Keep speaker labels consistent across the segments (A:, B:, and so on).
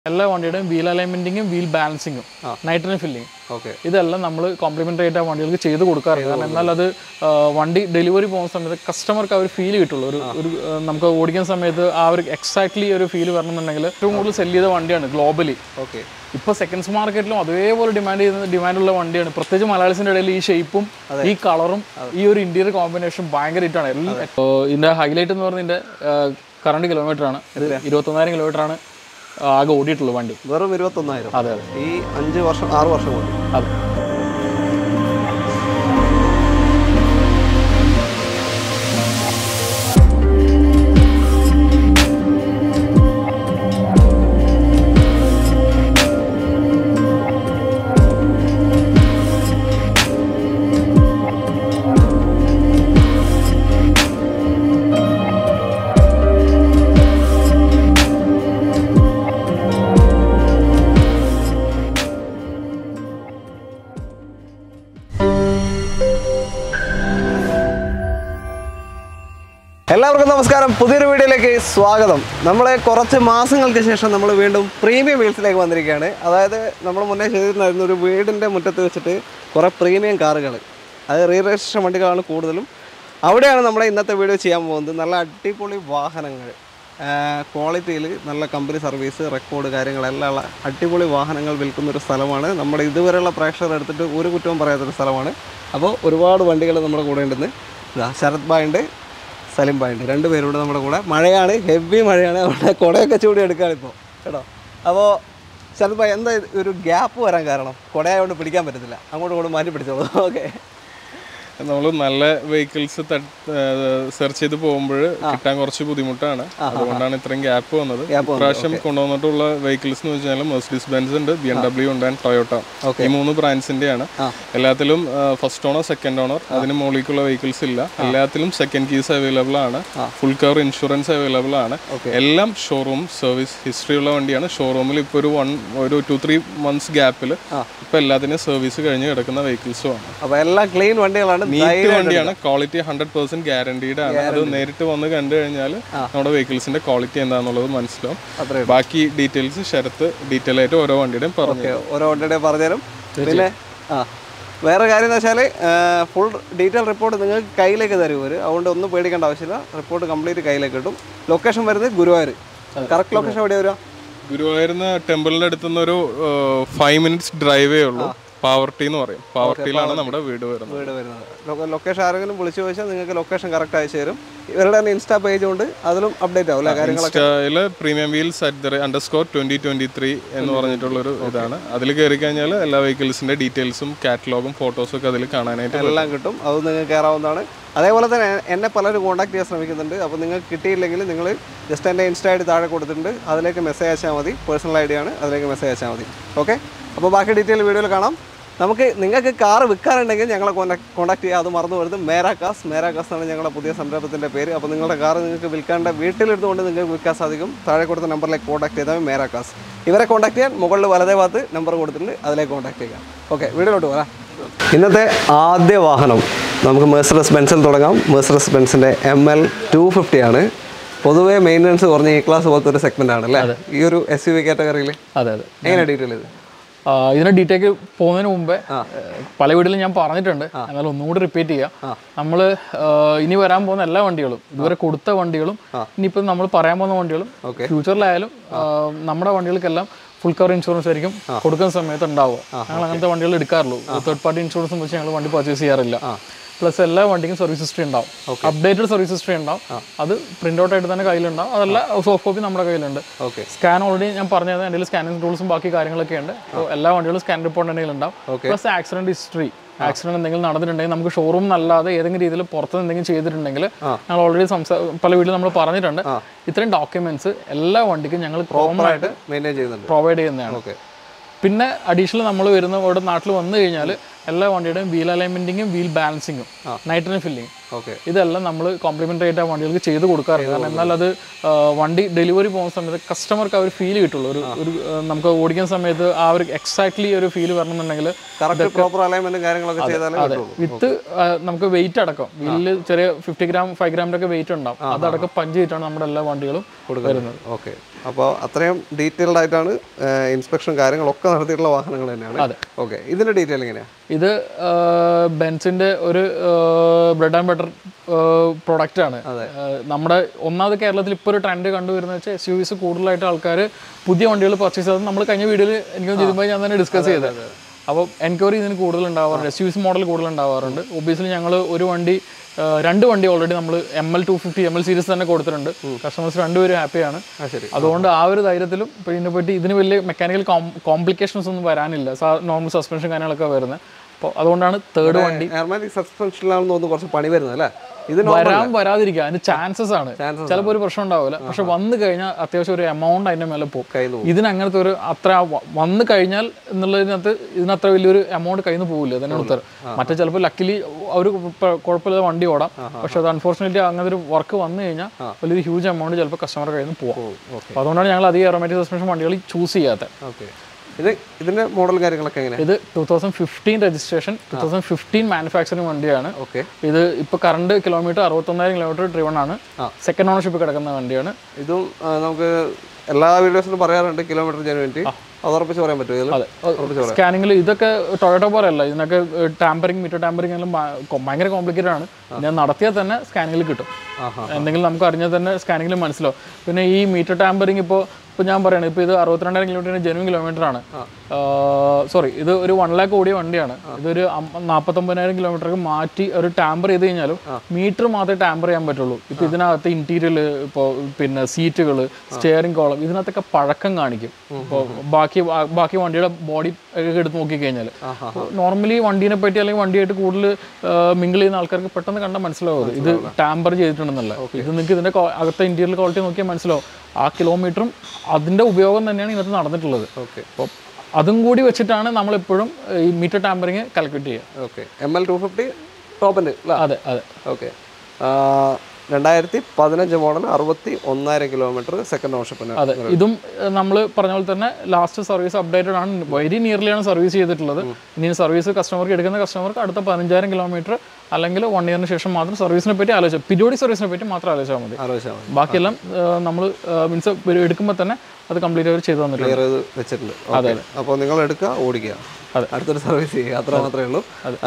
A: എല്ലാ വണ്ടിയുടെയും വീൽ അലൈൻമെന്റിങ്ങും വീൽ ബാലൻസിങ്ങും നൈട്രജൻ ഫില്ലിങ്
B: ഓക്കെ
A: ഇതെല്ലാം നമ്മൾ കോംപ്ലിമെന്ററി ആയിട്ട് ആ വണ്ടികൾക്ക് ചെയ്ത് കൊടുക്കാറുണ്ട് കാരണം എന്നാൽ അത് ആ, വണ്ടി ഡെലിവറി പോകുന്ന സമയത്ത് കസ്റ്റമർക്ക് ആ ഒരു ഫീൽ കിട്ടുള്ളൂ ഒരു ഒരു ആ, നമുക്ക് ഓടിക്കുന്ന സമയത്ത് ആ ഒരു എക്സാക്ട്ലി ഒരു ഫീൽ വരണമെന്നുണ്ടെങ്കിൽ ഏറ്റവും കൂടുതൽ സെല് ചെയ്ത വണ്ടിയാണ് ഗ്ലോബലി
B: ഓക്കെ
A: ഇപ്പോൾ സെക്കൻഡ്സ് മാർക്കറ്റിലും അതേപോലെ ഡിമാൻഡ് ചെയ്യുന്ന ഡിമാൻഡുള്ള വണ്ടിയാണ് പ്രത്യേകിച്ച് മലയാളീസിന്റെ ഇടയിൽ ഈ ഷേപ്പും ഈ കളറും ഈ ഒരു ഇന്റീരിയർ കോമ്പിനേഷൻ ഭയങ്കര ഹിറ്റാണ് എല്ലാം ഇപ്പോ ഇതിന്റെ ഹൈലൈറ്റ് എന്ന് പറഞ്ഞാൽ ഇതിന്റെ കറണ്ട് കിലോമീറ്റർ ആണ് ഇത് ഇരുപത്തൊന്നായിരം കിലോമീറ്റർ ആണ് ആകെ ഓടിയിട്ടുള്ളൂ വണ്ടി
B: വെറും ഇരുപത്തൊന്നായിരം
A: അതെ അതെ
B: ഈ അഞ്ച് വർഷം ആറ് വർഷം കൊണ്ട്
A: അതെ
B: എല്ലാവർക്കും നമസ്കാരം പുതിയൊരു വീഡിയോയിലേക്ക് സ്വാഗതം നമ്മൾ കുറച്ച് മാസങ്ങൾക്ക് ശേഷം നമ്മൾ വീണ്ടും പ്രീമിയം വീൽസിലേക്ക് വന്നിരിക്കുകയാണ് അതായത് നമ്മൾ മുന്നേ ചെയ്തിട്ടുണ്ടായിരുന്ന ഒരു വീടിൻ്റെ മുറ്റത്ത് വെച്ചിട്ട് കുറേ പ്രീമിയം കാറുകൾ അത് റീ രജിസ്ട്രേഷൻ വണ്ടികളാണ് കൂടുതലും അവിടെയാണ് നമ്മൾ ഇന്നത്തെ വീഡിയോ ചെയ്യാൻ പോകുന്നത് നല്ല അടിപൊളി വാഹനങ്ങൾ ക്വാളിറ്റിയിൽ നല്ല കമ്പനി സർവീസ് റെക്കോർഡ് കാര്യങ്ങളെല്ലാം ഉള്ള അടിപൊളി വാഹനങ്ങൾ വിൽക്കുന്ന ഒരു സ്ഥലമാണ് നമ്മുടെ ഇതുവരെയുള്ള പ്രേക്ഷകർ എടുത്തിട്ട് ഒരു കുറ്റവും പറയാത്തൊരു സ്ഥലമാണ് അപ്പോൾ ഒരുപാട് വണ്ടികൾ നമ്മുടെ കൂടെ ഉണ്ടെന്ന് ഇതാ ശരത് ബായ് ഉണ്ട് സലിം ബായുണ്ട് രണ്ട് പേരോട് നമ്മുടെ കൂടെ മഴയാണ് ഹെവി മഴയാണ് അവിടെ കുടയൊക്കെ ചൂടി എടുക്കുകയാണ് ഇപ്പോൾ കേട്ടോ അപ്പോൾ ശരത് ഭായ് എന്താ ഇത് ഒരു ഗ്യാപ്പ് വരാൻ കാരണം കുടയായതുകൊണ്ട് പിടിക്കാൻ പറ്റത്തില്ല അങ്ങോട്ടും ഇങ്ങോട്ടും മാറ്റി പിടിച്ചോളൂ ഓക്കെ
C: നമ്മൾ നല്ല വെഹിക്കിൾസ് സെർച്ച് ചെയ്ത് പോകുമ്പോൾ കിട്ടാൻ കുറച്ച് ബുദ്ധിമുട്ടാണ് അതുകൊണ്ടാണ് ഇത്രയും ഗ്യാപ്പ് വന്നത് ഇപ്രാവശ്യം കൊണ്ടുവന്നിട്ടുള്ള വെഹിക്കിൾസ് എന്ന് വെച്ചാൽ മെർസിഡീസ് ബെൻസ് ഉണ്ട് ബി എം ഡബ്ല്യു ഉണ്ട് ആൻഡ് ടൊയോട്ട ഈ മൂന്ന് ബ്രാൻഡ്സിന്റെയാണ് എല്ലാത്തിലും ഫസ്റ്റ് ഓണർ സെക്കൻഡ് ഓണർ അതിന് മുകളിലേക്കുള്ള വെഹിക്കിൾസ് ഇല്ല എല്ലാത്തിലും സെക്കൻഡ് കീസ് അവൈലബിൾ ആണ് ഫുൾ കവർ ഇൻഷുറൻസ് അവൈലബിൾ ആണ് എല്ലാം ഷോറൂം സർവീസ് ഹിസ്റ്ററി ഉള്ള വണ്ടിയാണ് ഷോറൂമിൽ ഇപ്പോൾ ഒരു വൺ ഒരു ടു ത്രീ മന്ത്സ് ഗ്യാപ്പിൽ ഇപ്പൊ എല്ലാത്തിനും സർവീസ് കഴിഞ്ഞ് കിടക്കുന്ന വെഹിക്കിൾസും ആണ്
B: അപ്പോൾ എല്ലാം ക്ലീൻ വണ്ടികളാണ്
C: നീറ്റ് വണ്ടിയാണ് ക്വാളിറ്റി ഹൺഡ്രഡ് പെർസെന്റ് ഗ്യാരണ്ടീഡ് ആണ് അത് നേരിട്ട് വന്ന് കണ്ടു കഴിഞ്ഞാൽ നമ്മുടെ വെഹിക്കിൾസിന്റെ ക്വാളിറ്റി എന്താണെന്നുള്ളത് മനസ്സിലാവും
B: അത്രേ
C: ബാക്കി ഡീറ്റെയിൽസ് ശരത്ത് ഡീറ്റെയിൽ ആയിട്ട് ഓരോ വണ്ടിയുടെയും പറഞ്ഞു
B: ഓക്കെ ഓരോ വണ്ടിയുടെ പറഞ്ഞുതരും പിന്നെ ആ വേറെ കാര്യം എന്ന് വെച്ചാൽ ഫുൾ ഡീറ്റെയിൽ റിപ്പോർട്ട് നിങ്ങൾക്ക് കയ്യിലേക്ക് തരും ഒരു അതുകൊണ്ട് ഒന്നും പേടിക്കേണ്ട ആവശ്യമില്ല റിപ്പോർട്ട് കംപ്ലീറ്റ് കയ്യിലേക്ക് കിട്ടും ലൊക്കേഷൻ വരുന്നത് ഗുരുവായൂർ കറക്റ്റ് ലൊക്കേഷൻ എവിടെയാണ് വരിക
C: ഗുരുവായൂരുന്ന ടെമ്പിളിന്റെ അടുത്തുനിന്ന് ഒരു ഫൈവ് മിനിറ്റ്സ് ഡ്രൈവേ ഉള്ളൂ പാവർട്ടി എന്ന് പറയും പാവർട്ടിയിലാണ് നമ്മുടെ വീട് വരുന്നത്
B: വീട് വരുന്നത് ലൊക്കേഷൻ ആരെങ്കിലും വിളിച്ചു ചോദിച്ചാൽ നിങ്ങൾക്ക് ലൊക്കേഷൻ കറക്റ്റ് അയച്ചു തരും ഇവരുടെ തന്നെ ഇൻസ്റ്റാ പേജ് ഉണ്ട് അതിലും അപ്ഡേറ്റ് ആവും അല്ലേ കാര്യങ്ങളൊക്കെ
C: ഇൻസ്റ്റയില് premium wheels at the underscore twenty twenty three എന്ന് പറഞ്ഞിട്ടുള്ളൊരു ഇതാണ് അതിൽ കയറി കഴിഞ്ഞാൽ എല്ലാ വെഹിക്കിൾസിന്റെ ഡീറ്റെയിൽസും കാറ്റലോഗും ഫോട്ടോസും ഒക്കെ അതിൽ കാണാനായിട്ട്
B: എല്ലാം കിട്ടും അത് നിങ്ങൾക്ക് കയറാവുന്നതാണ് അതേപോലെ തന്നെ എന്നെ പലരും കോൺടാക്ട് ചെയ്യാൻ ശ്രമിക്കുന്നുണ്ട് അപ്പോൾ നിങ്ങൾക്ക് കിട്ടിയില്ലെങ്കിൽ നിങ്ങൾ ജസ്റ്റ് എൻ്റെ ഇൻസ്റ്റാ ഐ ഡി താഴെ കൊടുത്തിട്ടുണ്ട് അതിലേക്ക് മെസ്സേജ് അയച്ചാൽ മതി പേഴ്സണൽ ഐ ഡി ആണ് അതിലേക്ക് മെസ്സേജ് അയച്ചാൽ മതി ഓക്കെ അപ്പോൾ ബാക്കി ഡീറ്റെയിൽ വീഡിയോയിൽ കാണാം നമുക്ക് നിങ്ങൾക്ക് കാർ വിൽക്കാനുണ്ടെങ്കിൽ ഞങ്ങളെ കോൺടാക്ട് കോൺടാക്ട് ചെയ്യുക അത് മറന്നു വരുന്നത് മേരാക്കാസ് മേരാക്കാസ് എന്നാണ് ഞങ്ങളുടെ പുതിയ സംരംഭത്തിൻ്റെ പേര് അപ്പോൾ നിങ്ങളുടെ കാർ നിങ്ങൾക്ക് വിൽക്കാണ്ട് വീട്ടിലെടുത്തുകൊണ്ട് നിങ്ങൾക്ക് വിൽക്കാൻ സാധിക്കും താഴെ കൊടുത്ത നമ്പറിലേക്ക് കോൺടാക്ട് ചെയ്താൽ മതി മേരാക്കാസ് ഇവരെ കോൺടാക്ട് ചെയ്യാൻ മുകളിൽ വലതേ ഭാഗത്ത് നമ്പർ കൊടുത്തിട്ടുണ്ട് അതിലേക്ക് കോൺടാക്ട് ചെയ്യാം ഓക്കെ വീഡിയോയിലോട്ട് പോരാ ഇന്നത്തെ ആദ്യ വാഹനം നമുക്ക് മേഴ്സറസ് ബെൻസിൽ തുടങ്ങാം മേഴ്സറസ് ബെൻസിൻ്റെ എം എൽ ടു ഫിഫ്റ്റി ആണ് പൊതുവേ മെയിൻ്റനൻസ് കുറഞ്ഞ ഈ ക്ലാസ് പോലത്തെ ഒരു സെഗ്മെൻ്റ് ആണ് അല്ലേ ഈ ഒരു എസ് യു വി കാറ്റഗറിയിൽ
A: അതെ അതെ
B: എങ്ങനെ ഡീറ്റെയിൽ ഇത്
A: ആ, ഇതിന്റെ ഡീറ്റെയിൽ പോകുന്നതിന് മുമ്പേ പല വീട്ടിലും ഞാൻ പറഞ്ഞിട്ടുണ്ട് എന്നാൽ ഒന്നുകൂടി റിപ്പീറ്റ് ചെയ്യാം നമ്മൾ ഇനി വരാൻ പോകുന്ന എല്ലാ വണ്ടികളും ഇതുവരെ കൊടുത്ത വണ്ടികളും ഇനിയിപ്പോൾ നമ്മൾ പറയാൻ പോകുന്ന വണ്ടികളും
B: Okay.
A: ഫ്യൂച്ചറിലായാലും ആ, നമ്മുടെ വണ്ടികൾക്കെല്ലാം ഫുൾ കവർ ഇൻഷുറൻസ് ആയിരിക്കും കൊടുക്കുന്ന സമയത്ത് ഉണ്ടാവുക ഞങ്ങൾ അങ്ങനത്തെ വണ്ടികൾ എടുക്കാറുള്ളൂ തേർഡ് പാർട്ടി ഇൻഷുറൻസും വെച്ച് ഞങ്ങൾ വണ്ടി പർച്ചേസ് ചെയ്യാറില്ല പ്ലസ് എല്ലാ വണ്ടിക്കും സർവീസ് ഹിസ്റ്ററി ഉണ്ടാവും അപ്ഡേറ്റഡ് സർവീസ് ഹിസ്റ്ററി ഉണ്ടാവും അത് പ്രിന്റ് ഔട്ട് ആയിട്ട് തന്നെ കയ്യിലുണ്ടാവും അതല്ല സോഫ്റ്റ് കോപ്പി നമ്മുടെ കയ്യിലുണ്ട്
B: ഓക്കെ
A: സ്കാൻ ഓൾറെഡി ഞാൻ പറഞ്ഞത് എൻ്റെ സ്കാനിങ് ടൂൾസും ബാക്കി കാര്യങ്ങളൊക്കെ ഉണ്ട് അപ്പോൾ എല്ലാ വണ്ടികളും സ്കാൻ റിപ്പോർട്ട് എന്തെങ്കിലും ഉണ്ടാവും പ്ലസ് ആക്സിഡന്റ് ഹിസ്റ്ററി ആക്സിഡന്റ് എന്തെങ്കിലും നടന്നിട്ടുണ്ടെങ്കിൽ നമുക്ക് ഷോറൂം അല്ലാതെ ഏതെങ്കിലും രീതിയിൽ പുറത്ത് എന്തെങ്കിലും ചെയ്തിട്ടുണ്ടെങ്കിൽ ഞങ്ങൾ ഓൾറെഡി സംസാ പല വീട്ടിൽ നമ്മൾ പറഞ്ഞിട്ടുണ്ട് ഇത്രയും ഡോക്യുമെന്റ്സ് എല്ലാ വണ്ടിക്കും ഞങ്ങൾ കോമൺ ആയിട്ട്
B: മെയിൻറ്റെയിൻ ചെയ്യുന്നുണ്ട്
A: പ്രൊവൈഡ് ചെയ്യുന്നതാണ്
B: ഓക്കെ
A: പിന്നെ അഡീഷണൽ നമ്മൾ വരുന്ന ഇവിടെ നാട്ടിൽ വന്നു കഴിഞ്ഞാൽ എല്ലാ വണ്ടിയുടെയും വീൽ അലൈൻമെന്റിങ്ങും വീൽ ബാലൻസിങ്ങും നൈട്രജൻ ഫില്ലിങ്
B: ഓക്കെ
A: ഇതെല്ലാം നമ്മൾ കോംപ്ലിമെൻ്ററി ആയിട്ട് ആ വണ്ടികൾക്ക് ചെയ്ത് കൊടുക്കാറുണ്ട് കാരണം എന്നാൽ അത് ആ, വണ്ടി ഡെലിവറി പോകുന്ന സമയത്ത് കസ്റ്റമർക്ക് ആ ഒരു ഫീൽ കിട്ടുള്ളൂ ഒരു ഒരു ആ, നമുക്ക് ഓടിക്കുന്ന സമയത്ത് ആ ഒരു എക്സാക്ട്ലി ഒരു ഫീൽ വരണമെന്നുണ്ടെങ്കിൽ
B: കറക്റ്റ് പ്രോപ്പർ അലൈൻമെന്റും കാര്യങ്ങളൊക്കെ ചെയ്താലേ
A: അതെ വിത്ത് നമുക്ക് വെയിറ്റ് അടക്കം വീലിൽ ചെറിയ ഫിഫ്റ്റി ഗ്രാം ഫൈവ് ഗ്രാമിൻ്റെ ഒക്കെ വെയിറ്റ് ഉണ്ടാവും അതടക്കം പഞ്ച് ചെയ്തിട്ടാണ് നമ്മുടെ എല്ലാ വണ്ടികളും വരുന്നത്
B: ഓക്കെ അപ്പോൾ അത്രയും ഡീറ്റെയിൽഡ് ആയിട്ടാണ് ഇൻസ്പെക്ഷൻ കാര്യങ്ങളൊക്കെ നടത്തിയിട്ടുള്ള വാഹനങ്ങൾ തന്നെയാണ്
A: അതെ.
B: ഓക്കെ ഇതിന്റെ ഡീറ്റെയിൽ എങ്ങനെയാണ്
A: ഇത് ബെൻസിന്റെ ഒരു ബ്രെഡ് ആൻഡ് ബട്ടർ പ്രൊഡക്റ്റ് ആണ് ആ, നമ്മുടെ ഒന്നാമത് കേരളത്തിൽ ഇപ്പോൾ ഒരു ട്രെൻഡ് കണ്ടുവരുന്നത് വെച്ചാൽ എസ് യു വിസ് കൂടുതലായിട്ട് ആൾക്കാർ പുതിയ വണ്ടികൾ പർച്ചേസ് ചെയ്തത് നമ്മൾ കഴിഞ്ഞ വീഡിയോയിൽ എനിക്ക് ചെയ്യുമ്പോൾ ഞാൻ തന്നെ ഡിസ്കസ് ചെയ്തത് അപ്പോൾ എൻക്വയറി ഇതിന് കൂടുതൽ ഉണ്ടാവാറുണ്ട് എസ് യു വിസ് മോഡൽ കൂടുതൽ ഉണ്ടാവാറുണ്ട് ഒബിയസ്ലി ഞങ്ങൾ ഒരു വണ്ടി ആ, രണ്ട് വണ്ടി ഓൾറെഡി നമ്മൾ M L two fifty M L series തന്നെ കൊടുത്തിട്ടുണ്ട് കസ്റ്റമേഴ്സ് രണ്ടുപേരും ഹാപ്പിയാണ്
B: ആ ശരി
A: അതുകൊണ്ട് ആ ഒരു ധൈര്യത്തിലും ഇപ്പോൾ ഇതിനെ പറ്റി ഇതിന് വലിയ മെക്കാനിക്കൽ കോംപ്ലിക്കേഷൻസ് ഒന്നും വരാനില്ല നോർമൽ സസ്പെൻഷൻ കാര്യങ്ങളൊക്കെ വരുന്നത് അപ്പോൾ അതുകൊണ്ടാണ് തേർഡ് വണ്ടി
B: എയർമാറ്റിക് സസ്പെൻഷനിലാണെന്ന് തോന്നുന്നു കുറച്ച് പണി വരുന്നത് അല്ലേ ഇത്
A: വരാൻ വരാതിരിക്കുക അതിന് ചാൻസസ് ആണ് ചിലപ്പോൾ ഒരു പ്രശ്നം ഉണ്ടാവില്ല പക്ഷെ വന്നു കഴിഞ്ഞാൽ അത്യാവശ്യം ഒരു എമൗണ്ട് അതിന്റെ മേലെ പോകും
B: കയ്യിൽ നിന്ന്
A: ഇതിന് അങ്ങനത്തെ ഒരു അത്ര വ- വന്നു കഴിഞ്ഞാൽ എന്നുള്ളതിനകത്ത് ഇതിനത്ര വലിയൊരു എമൗണ്ട് കയ്യിൽ നിന്ന് പോകില്ല അതിന് ഉത്തരം മറ്റേ ചിലപ്പോൾ ലക്കിലി ഒരു കുഴപ്പമില്ലാതെ വണ്ടി ഓടാം പക്ഷെ അത് അൺഫോർച്ചുനേറ്റ്ലി അങ്ങനത്തെ ഒരു വർക്ക് വന്നു കഴിഞ്ഞാൽ വലിയൊരു ഹ്യൂജ് എമൗണ്ട് ചിലപ്പോൾ കസ്റ്റമറുടെ കയ്യിൽ നിന്ന് പോകാം
B: ഓക്കെ
A: അപ്പോൾ അതുകൊണ്ടാണ് ഞങ്ങൾ അധികം എറോമാറ്റിക് സസ്പെൻഷൻ വണ്ടികൾ ചൂസ് ചെയ്യാത്തത്
B: ഓക്കെ ഇത് ഇതിന്റെ മോഡൽ കാര്യങ്ങളൊക്കെ എങ്ങനെയാണ്
A: ഇത് two thousand fifteen registration two thousand fifteen manufacturing വണ്ടിയാണ്
B: ഓക്കെ
A: ഇത് ഇപ്പൊ കറണ്ട് കിലോമീറ്റർ അറുപത്തൊന്നായിരം കിലോമീറ്റർ ഡ്രിവൺ ആണ് സെക്കൻഡ് ഓണർഷിപ്പ് കിടക്കുന്ന വണ്ടിയാണ്
B: ഇതും ആ, നമുക്ക് എല്ലാ വീഡിയോസിലും പറയാറുണ്ട് കിലോമീറ്റർ ജനുവിനിറ്റി അത് ഉറപ്പിച്ച് പറയാൻ പറ്റുമോ ഇതിൽ
A: അതെ സ്കാനിങ്ങിൽ ഇതൊക്കെ ടൊയോട്ടോ പോലെ അല്ല ഇതിനൊക്കെ ടാമ്പറിങ് മീറ്റർ ടാമ്പറിങ് എല്ലാം ഭ- കൊ- ഭയങ്കര കോംപ്ലിക്കേറ്റഡ് ആണ് ഞാൻ നടത്തിയാൽ തന്നെ സ്കാനിങ്ങിൽ കിട്ടും
B: ആഹാ.
A: എന്തെങ്കിലും നമുക്ക് അറിഞ്ഞാൽ തന്നെ സ്കാനിങ്ങിൽ മനസ്സിലാവും പിന്നെ ഈ മീറ്റർ ടാമ്പറിങ് ഇപ്പോൾ ഇപ്പോൾ ഞാൻ പറയണത് ഇപ്പോൾ ഇത് അറുപത്തിരണ്ടായിരം കിലോമീറ്ററിന് ജെനുവൻ കിലോമീറ്റർ ആണ് സോറി ഇത് ഒരു വൺ ലാക്ക് ഓടിയ വണ്ടിയാണ് ഇതൊരു അം- നാൽപ്പത്തൊമ്പതിനായിരം കിലോമീറ്റർക്ക് മാറ്റി ഒരു ടാമ്പർ ചെയ്ത് കഴിഞ്ഞാലും മീറ്റർ മാത്രമേ ടാമ്പർ ചെയ്യാൻ പറ്റുള്ളൂ ഇപ്പോൾ ഇതിനകത്ത് ഇന്റീരിയൽ ഇപ്പോൾ പിന്നെ സീറ്റുകൾ സ്റ്റിയറിംഗ് കോളം ഇതിനകത്തൊക്കെ പഴക്കം കാണിക്കും ഇപ്പോൾ ബാക്കി ബാക്കി വണ്ടിയുടെ ബോഡി എടുത്ത് നോക്കിക്കഴിഞ്ഞാൽ നോർമലി വണ്ടീനെ പറ്റി അല്ലെങ്കിൽ വണ്ടിയായിട്ട് കൂടുതൽ മിങ്കിൾ ചെയ്യുന്ന ആൾക്കാർക്ക് പെട്ടെന്ന് കണ്ടാൽ മനസ്സിലാവും അത്. ഇത് ടാമ്പർ ചെയ്തിട്ടുണ്ടെന്നല്ല ഇത് നിങ്ങൾക്ക് ഇതിന്റെ കോ- അകത്തെ ഇന്റീരിയൽ ക്വാളിറ്റി നോക്കിയാൽ മനസ്സിലാവും ആ കിലോമീറ്ററും അതിന്റെ ഉപയോഗം തന്നെയാണ് ഇതിനകത്ത് നടന്നിട്ടുള്ളത്
B: ഓക്കെ
A: അപ്പോൾ അതും കൂടി വെച്ചിട്ടാണ് നമ്മളെപ്പോഴും ഈ മീറ്റർ ടാമ്പറിങ് കാൽക്കുലേറ്റ് ചെയ്യുക
B: okay M L two fifty ടോപ്പിൻ്റെ അല്ലേ
A: അതെ അതെ
B: ഓക്കെ രണ്ടായിരത്തി പതിനഞ്ച് മോഡൽ അറുപത്തി ഒന്നായിരം കിലോമീറ്റർ സെക്കൻഡ് ഓണർഷിപ്പിന്
A: അതെ ഇതും നമ്മൾ പറഞ്ഞ പോലെ തന്നെ ലാസ്റ്റ് സർവീസ് അപ്ഡേറ്റഡ് ആണ് വെരി നിയർലിയാണ് സർവീസ് ചെയ്തിട്ടുള്ളത് ഇനി സർവീസ് കസ്റ്റമർക്ക് എടുക്കുന്ന കസ്റ്റമർക്ക് അടുത്ത പതിനഞ്ചായിരം കിലോമീറ്റർ അല്ലെങ്കിൽ വൺ ഇയറിന് ശേഷം മാത്രം സർവീസിനെ പറ്റി ആലോചിച്ചാൽ പിരിയോഡിക് സർവീസിനെ പറ്റി മാത്രം ആലോചിച്ചാൽ മതി
B: ആലോചിച്ചാൽ മതി
A: ബാക്കിയെല്ലാം നമ്മൾ മീൻസ് എടുക്കുമ്പോൾ തന്നെ അത് കംപ്ലീറ്റ് അവർ ചെയ്തു തന്നിട്ടുണ്ട്
B: ക്ലിയർ ചെയ്ത് വെച്ചിട്ടുണ്ട് ഓക്കെ അപ്പോൾ നിങ്ങൾ എടുക്കുക ഓടിക്കുക
A: അതെ.
B: അടുത്തൊരു സർവീസ് ചെയ്യുക അത്ര മാത്രമേ ഉള്ളൂ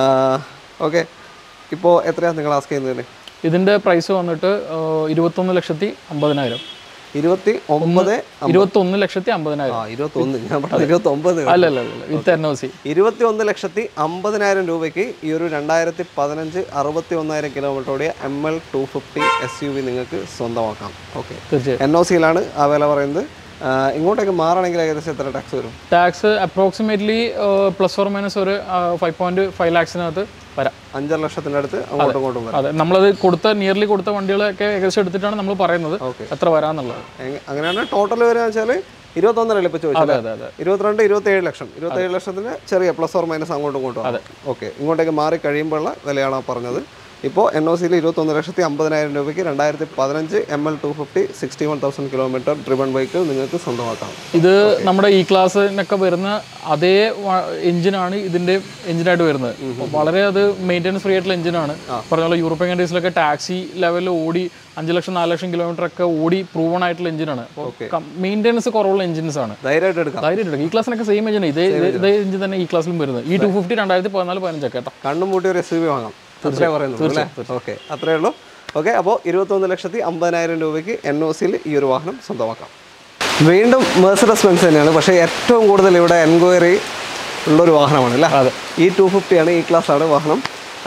B: ഓക്കെ ഇപ്പോൾ എത്രയാണ് നിങ്ങൾ ആസ്ക് ചെയ്യുന്നതിന്
A: ഇതിന്റെ പ്രൈസ് വന്നിട്ട് ആ, ഇരുപത്തൊന്ന് ലക്ഷത്തി അമ്പതിനായിരം
B: ഇരുപത്തി ഒമ്പത്
A: ഇരുപത്തൊന്ന് ലക്ഷത്തി അമ്പതിനായിരം
B: ആ ഇരുപത്തി ഒന്ന് ഞാൻ പറഞ്ഞത് ഇരുപത്തി ഒമ്പത്
A: അല്ല അല്ല അല്ല വിത്ത് എൻ ഒ സി
B: ഇരുപത്തി ഒന്ന് ലക്ഷത്തി അമ്പതിനായിരം രൂപയ്ക്ക് ഈ ഒരു രണ്ടായിരത്തി പതിനഞ്ച് അറുപത്തി ഒന്നായിരം കിലോമീറ്റർ ഓടിയ M L two fifty S U V നിങ്ങൾക്ക് സ്വന്തമാക്കാം ഓക്കെ
A: തീർച്ചയായും
B: എൻ ഒ സിയിലാണ് ആ വില പറയുന്നത് ആ, ഇങ്ങോട്ടേക്ക് മാറണമെങ്കിൽ ഏകദേശം എത്ര ടാക്സ് വരും
A: tax approximately plus or minus ഒരു ഫൈവ് പോയിന്റ് ഫൈവ് ലാക്സിനകത്ത് വരാം
B: അഞ്ചര ലക്ഷത്തിൻ്റെ അടുത്ത് അങ്ങോട്ടും ഇങ്ങോട്ടും വരും
A: അതെ നമ്മളത് കൊടുത്ത നിയർലി കൊടുത്ത വണ്ടികളൊക്കെ ഏകദേശം എടുത്തിട്ടാണ് നമ്മൾ പറയുന്നത്
B: Okay.
A: എത്ര വരാന്നുള്ളത്
B: എങ്ങ- അങ്ങനെയാണ് ടോട്ടൽ വരിക വെച്ചാൽ ഇരുപത്തൊന്നരല്ലേ ഇപ്പോൾ ചോദിച്ചത്
A: അതെ അതെ അതെ
B: ഇരുപത്തിരണ്ട് ഇരുപത്തേഴ് ലക്ഷം ഇരുപത്തേഴ് ലക്ഷത്തിന് ചെറിയ പ്ലസ് ഓർ മൈനസ് അങ്ങോട്ടും ഇങ്ങോട്ടും അതെ ഓക്കെ ഇങ്ങോട്ടേക്ക് മാറി കഴിയുമ്പോഴുള്ള വിലയാണ് ആ പറഞ്ഞത് ഇപ്പോൾ എൻ ഒ സിയിൽ ഇരുപത്തൊന്ന് ലക്ഷത്തി അമ്പതിനായിരം രൂപയ്ക്ക് രണ്ടായിരത്തി പതിനഞ്ച് M L two fifty sixty one thousand kilometre driven bike നിങ്ങൾക്ക് സ്വന്തമാക്കാം
A: ഇത് നമ്മുടെ ഈ ക്ലാസ്സിനൊക്കെ വരുന്ന അതേ എഞ്ചിനാണ് ഇതിന്റെ എഞ്ചിനായിട്ട് വരുന്നത് അപ്പോൾ വളരെ അത് മെയിൻ്റെനൻസ് ഫ്രീ ആയിട്ടുള്ള എഞ്ചിനാണ് പറഞ്ഞ പോലെ യൂറോപ്യൻ കൺട്രീസിലൊക്കെ ടാക്സി ലെവലിൽ ഓടി അഞ്ച് ലക്ഷം നാല് ലക്ഷം കിലോമീറ്റർ ഒക്കെ ഓടി പ്രൂവൺ ആയിട്ടുള്ള എഞ്ചിനാണ് മെയിൻ്റെനൻസ് കുറവുള്ള എഞ്ചിൻസ് ആണ്
B: ധൈര്യമായിട്ട് എടുക്കാം
A: ധൈര്യം ഈ ക്ലാസ്സിനൊക്കെ സെയിം എഞ്ചിൻ ഇതേ ഇതേ- ഇതേ എഞ്ചിൻ തന്നെ ഈ ക്ലാസ്സിലും വരുന്നത് ഈ ടു ഫിഫ്റ്റി രണ്ടായിരത്തി പതിനാല് പതിനഞ്ചൊക്കെ കേട്ടോ
B: കണ്ണും പൂട്ടി ഒരു എസ് യു വി വാങ്ങാം അത്രേ പറയുന്നുള്ളൂ അല്ലേ ഓക്കെ അത്രേ ഉള്ളൂ ഓക്കെ അപ്പോൾ ഇരുപത്തൊന്ന് ലക്ഷത്തി അമ്പതിനായിരം രൂപയ്ക്ക് എൻ ഒ സിയിൽ ഈ ഒരു വാഹനം സ്വന്തമാക്കാം വീണ്ടും മേഴ്സഡസ് ബെൻസ് തന്നെയാണ് പക്ഷേ ഏറ്റവും കൂടുതൽ ഇവിടെ എൻക്വയറി ഉള്ളൊരു വാഹനമാണ് അല്ലേ
A: അതെ.
B: ഈ ടു ഫിഫ്റ്റി ആണ് ഈ ക്ലാസ് ആണ് വാഹനം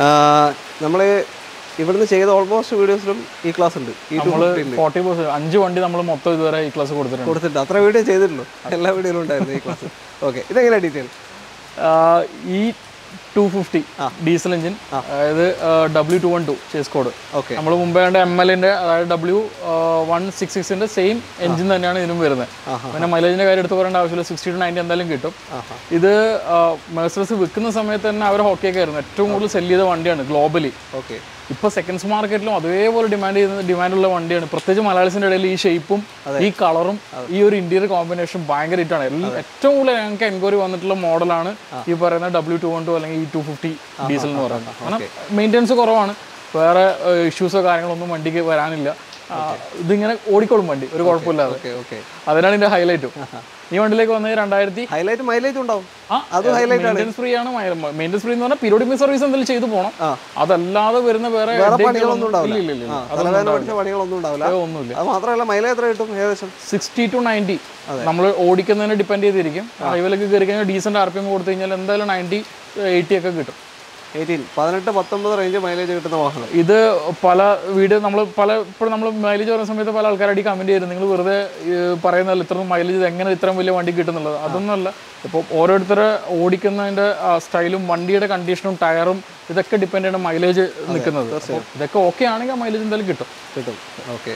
B: നമ്മൾ ഇവിടുന്ന് ചെയ്ത ഓൾമോസ്റ്റ് വീഡിയോസിലും ഈ ക്ലാസ് ഉണ്ട് ഈ ടു ഫിഫ്റ്റി ഉണ്ട്
A: ഫോർട്ടി പെർസെന്റ് അഞ്ച് വണ്ടി നമ്മൾ മൊത്തം ഇതുവരെ ഈ ക്ലാസ് കൊടുത്തിട്ടുണ്ട്
B: കൊടുത്തിട്ട് അത്ര വീഡിയോ ചെയ്തിട്ടുള്ളൂ എല്ലാ വീഡിയോയിലും ഉണ്ടായിരുന്നു ഈ ക്ലാസ് ഓക്കെ ഇതെങ്ങനെയാണ് detail
A: uh E two fifty diesel engine അതായത് W two one two chassis code
B: okay
A: നമ്മൾ മുമ്പേ കണ്ട എം എല്ലിന്റെ അതായത് ഡബ്ല്യു വൺ സിക്സ് സിക്സിന്റെ സെയിം എഞ്ചിൻ തന്നെയാണ് ഇതിനും വരുന്നത് പിന്നെ മൈലേജിന്റെ കാര്യം എടുത്ത് പറയേണ്ട ആവശ്യമില്ല സിക്സ്റ്റി ടു നയൻറ്റി എന്തായാലും കിട്ടും ഇത് മെഴ്സറസ് വിൽക്കുന്ന സമയത്ത് തന്നെ അവർ ഹോക്കിയൊക്കെ ആയിരുന്നു ഏറ്റവും കൂടുതൽ സെല് ചെയ്ത വണ്ടിയാണ് ഗ്ലോബലി
B: ഓക്കെ
A: ഇപ്പൊ സെക്കൻഡ്സ് മാർക്കറ്റിലും അതേപോലെ ഡിമാൻഡ് ചെയ്യുന്ന ഡിമാൻഡുള്ള വണ്ടിയാണ് പ്രത്യേകിച്ച് മലയാളീസിന്റെ ഇടയിൽ ഈ ഷേപ്പും ഈ കളറും ഈ ഒരു ഇന്റീരിയർ കോമ്പിനേഷൻ ഭയങ്കര ഹിറ്റാണ് ഏറ്റവും കൂടുതൽ ഞങ്ങൾക്ക് എൻക്വയറി വന്നിട്ടുള്ള മോഡലാണ് ഈ പറയുന്ന ഡബ്ല്യൂ ടു വൺ ടു അല്ലെങ്കിൽ ഈ ടു ഫിഫ്റ്റി ഡീസൽ എന്ന് പറയുന്നത് കാരണം മെയിൻ്റെനൻസ് കുറവാണ് വേറെ ഇഷ്യൂസോ കാര്യങ്ങളൊന്നും വണ്ടിക്ക് വരാനില്ല ആ, ഇതിങ്ങനെ ഓടിക്കോളും വണ്ടി ഒരു കുഴപ്പമില്ലാതെ
B: ഓക്കെ ഓക്കെ
A: അതിനാണ് ഇതിന്റെ ഹൈലൈറ്റും ഈ വണ്ടിയിലേക്ക് വന്നത് രണ്ടായിരത്തി
B: ഹൈലൈറ്റ് മൈലേജ് ഉണ്ടാവും
A: ആ,
B: അത് highlight ആണ്.
A: മെയിൻ്റെനൻസ് ഫ്രീ ആണ് മെയിൻ്റെനൻസ് ഫ്രീ എന്ന് പറഞ്ഞാൽ പീരിയോഡിക് സർവീസ് എന്തെങ്കിലും ചെയ്തു പോകണം
B: ആ.
A: അതല്ലാതെ വരുന്ന വേറെ
B: വേറെ
A: headache
B: പണികളൊന്നും
A: ഒന്നും-
B: ഉണ്ടാവില്ല
A: ഇല്ല, ഇല്ല, ഇല്ല.
B: ആ, തലവേദന പഠിച്ച പണികളൊന്നും ഉണ്ടാവില്ല
A: അത് ഒന്നുമില്ല
B: അത് മാത്രമല്ല മൈലേജ് എത്ര കിട്ടും ഏകദേശം
A: സിക്സ്റ്റി ടു നയൻറ്റി നമ്മൾ ഓടിക്കുന്നതിനെ ഡിപ്പെൻഡ് ചെയ്തിരിക്കും ഹൈവേയിലേക്ക് കയറി കഴിഞ്ഞാൽ ഡീസന്റ് ആർ പി എം കൊടുത്തു കഴിഞ്ഞാൽ എന്തായാലും നയൻറ്റി എയ്റ്റി ഒക്കെ കിട്ടും
B: എയ്റ്റീൻ പതിനെട്ട് പത്തൊമ്പത് റേഞ്ച് മൈലേജ് കിട്ടുന്ന വാഹനം
A: ഇത് പല വീഡിയോ നമ്മൾ പല ഇപ്പോൾ നമ്മൾ മൈലേജ് പറയുന്ന സമയത്ത് പല ആൾക്കാരടി കമന്റ് ചെയ്തു നിങ്ങൾ വെറുതെ പറയുന്നതല്ല ഇത്ര മൈലേജ് എങ്ങനെ ഇത്രയും വലിയ വണ്ടി കിട്ടുന്നുള്ളത് അതൊന്നുമല്ല ഇപ്പോൾ ഓരോരുത്തരെ ഓടിക്കുന്നതിന്റെ സ്റ്റൈലും വണ്ടിയുടെ കണ്ടീഷനും ടയറും ഇതൊക്കെ ഡിപ്പെൻഡ് ചെയ്യണം മൈലേജ് നിൽക്കുന്നത് അപ്പോൾ ഇതൊക്കെ ഓക്കെ ആണെങ്കിൽ ആ മൈലേജ് എന്തായാലും കിട്ടും
B: കിട്ടും ഓക്കെ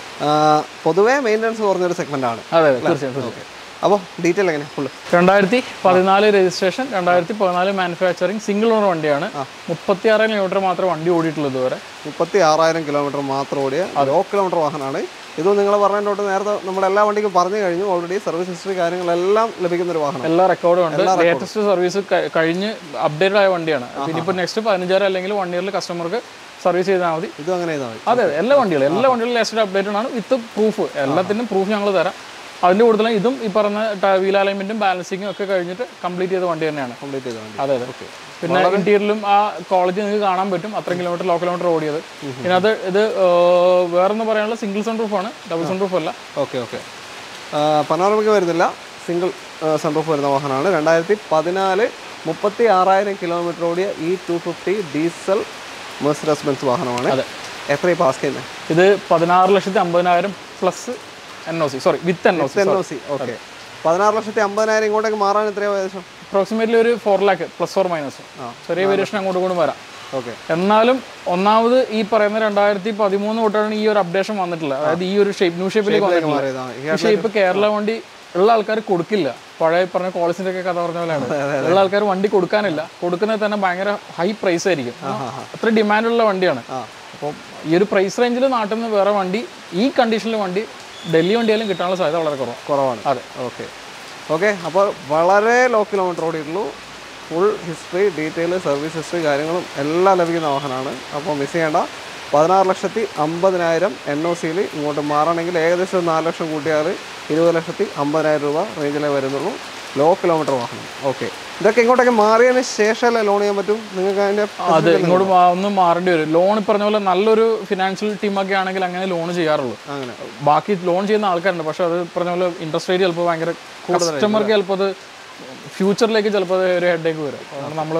B: പൊതുവേ മെയിൻ്റനൻസ് കുറഞ്ഞൊരു സെഗ്മെന്റ് ആണ്
A: അതെ അതെ തീർച്ചയായും തീർച്ചയായും
B: അപ്പോൾ ഡീറ്റെയിൽ എങ്ങനെ ഫുള്ള്
A: രണ്ടായിരത്തി പതിനാല് രജിസ്ട്രേഷൻ രണ്ടായിരത്തി പതിനാല് മാനുഫാക്ചറിങ് സിംഗിൾ ഓണർ വണ്ടിയാണ് മുപ്പത്തി ആറായിരം കിലോമീറ്റർ മാത്രമേ വണ്ടി ഓടിയിട്ടുള്ളൂ ഇതുവരെ
B: മുപ്പത്തി ആറായിരം കിലോമീറ്റർ മാത്രം ഓടിയ ലോ കിലോമീറ്റർ വാഹനമാണ് ഇത് നിങ്ങൾ പറഞ്ഞതിൻ്റെ നേരത്തെ നമ്മുടെ എല്ലാ വണ്ടിക്കും പറഞ്ഞു കഴിഞ്ഞു ഓൾറെഡി സർവീസ് ഹിസ്റ്ററി കാര്യങ്ങളെല്ലാം ലഭിക്കുന്ന ഒരു വാഹനം
A: എല്ലാ റെക്കോർഡും ഉണ്ട് ലേറ്റസ്റ്റ് സർവീസ് കഴിഞ്ഞ് അപ്ഡേറ്റഡ് ആയ വണ്ടിയാണ് പിന്നെ ഇപ്പോൾ നെക്സ്റ്റ് പതിനഞ്ചായിരം അല്ലെങ്കിൽ വൺ ഇയറിൽ കസ്റ്റമർക്ക് സർവീസ് ചെയ്താൽ മതി
B: ഇതും അങ്ങനെ ചെയ്താൽ മതി
A: അതെ അതെ എല്ലാ വണ്ടികളും എല്ലാ വണ്ടികളും ലേറ്റസ്റ്റ് അപ്ഡേറ്റഡ് ആണ് വിത്ത് പ്രൂഫ് എല്ലാത്തിനും പ്രൂഫ് ഞങ്ങൾ തരാം അതിൻ്റെ കൂടുതലും ഇതും ഈ പറഞ്ഞ വീൽ അലൈൻമെന്റും ബാലൻസിങ്ങും ഒക്കെ കഴിഞ്ഞിട്ട് കംപ്ലീറ്റ് ചെയ്ത വണ്ടി തന്നെയാണ്
B: കംപ്ലീറ്റ് ചെയ്ത വണ്ടി
A: അതെ അതെ പിന്നെ ഇന്റീരിയറിലും ആ ക്വാളിറ്റി നിങ്ങൾക്ക് കാണാൻ പറ്റും അത്രയും കിലോമീറ്റർ ലോ കിലോമീറ്റർ ഓടിയത് പിന്നെ അത് ഇത് വേറൊന്ന് പറയാനുള്ള സിംഗിൾ സൺ റൂഫ് ആണ് ഡബിൾ സൺ റൂഫ് അല്ല
B: ഓക്കെ ഓക്കെ പനോറമിക്ക് വരുന്നില്ല സിംഗിൾ സൺറൂഫ് വരുന്ന വാഹനമാണ് രണ്ടായിരത്തി പതിനാല് മുപ്പത്തി ആറായിരം കിലോമീറ്റർ ഓടിയ E two fifty diesel Mercedes Benz വാഹനമാണ്
A: അതെ.
B: എത്രയും പാസ് ചെയ്യുന്നത്
A: ഇത് പതിനാറ് ലക്ഷത്തി അമ്പതിനായിരം plus N O C sorry with N O C
B: N O C okay പതിനാറ് ലക്ഷത്തി അമ്പതിനായിരം ഇങ്ങോട്ടേക്ക് മാറാൻ എത്രയോ ഏകദേശം
A: അപ്രോക്സിമേറ്റ്ലി ഒരു four lakh plus or minus ചെറിയ വേരിയേഷൻ അങ്ങോട്ടും ഇങ്ങോട്ടും വരാം
B: ഓക്കെ
A: എന്നാലും ഒന്നാമത് ഈ പറയുന്ന രണ്ടായിരത്തി പതിമൂന്ന് തൊട്ടാണ് ഈ ഒരു അപ്ഡേഷൻ വന്നിട്ടുള്ളത് അതായത് ഈ ഒരു ഷേപ്പ് ന്യൂ ഷേപ്പിലേക്ക് വന്നിട്ടുള്ളത്
B: മാറിയതാണ്
A: ഈ ഷേപ്പ് കേരള വണ്ടി ഉള്ള ആൾക്കാർ കൊടുക്കില്ല പഴയ പറഞ്ഞ കോളേജിന്റെ ഒക്കെ കഥ പറഞ്ഞ പോലെയാണ് ഉള്ള ആൾക്കാർ വണ്ടി കൊടുക്കാനില്ല കൊടുക്കുന്നത് തന്നെ ഭയങ്കര ഹൈ പ്രൈസ് ആയിരിക്കും അത്ര ഡിമാൻഡുള്ള വണ്ടിയാണ് അപ്പോൾ ഈ ഒരു പ്രൈസ് റേഞ്ചിൽ നാട്ടിൽ നിന്ന് വേറെ വണ്ടി ഈ കണ്ടീഷനിൽ വണ്ടി ഡൽഹി വണ്ടിയാലും കിട്ടാനുള്ള സാധ്യത വളരെ കുറവാണ്
B: കുറവാണ്
A: അതെ
B: ഓക്കെ ഓക്കെ അപ്പോൾ വളരെ ലോ കിലോമീറ്റർ ഓടിയിട്ടുള്ളൂ full history detail service history കാര്യങ്ങളും എല്ലാം ലഭിക്കുന്ന വാഹനമാണ് അപ്പോൾ മിസ് ചെയ്യേണ്ട പതിനാറ് ലക്ഷത്തി അമ്പതിനായിരം എൻ ഒ സിയിൽ ഇങ്ങോട്ട് മാറണമെങ്കിൽ ഏകദേശം ഒരു നാല് ലക്ഷം കൂട്ടിയാൽ ഇരുപത് ലക്ഷത്തി അമ്പതിനായിരം രൂപ റേഞ്ചിലേ വരുന്നുള്ളൂ ലോ കിലോമീറ്റർ വാഹനം ഓക്കെ ഇതൊക്കെ ഇങ്ങോട്ടൊക്കെ മാറിയതിന് ശേഷമല്ലേ ലോൺ ചെയ്യാൻ പറ്റും നിങ്ങൾക്ക് അതിൻ്റെ
A: അത് ഇങ്ങോട്ട് മാ- ഒന്ന് മാറേണ്ടി വരും ലോൺ പറഞ്ഞ പോലെ നല്ലൊരു ഫിനാൻഷ്യൽ ടീമൊക്കെ ആണെങ്കിൽ അങ്ങനെ ലോൺ ചെയ്യാറുള്ളൂ
B: അങ്ങനെ
A: ബാക്കി ലോൺ ചെയ്യുന്ന ആൾക്കാരുണ്ട് പക്ഷെ അത് പറഞ്ഞ പോലെ ഇൻട്രസ്റ്റ് റേറ്റ് ചിലപ്പോൾ ഭയങ്കര കസ്റ്റമർക്ക് ചിലപ്പോൾ അത് ഫ്യൂച്ചറിലേക്ക് ചിലപ്പോൾ അത് ഒരു ഹെഡേക്ക് വരും അതുകൊണ്ട് നമ്മൾ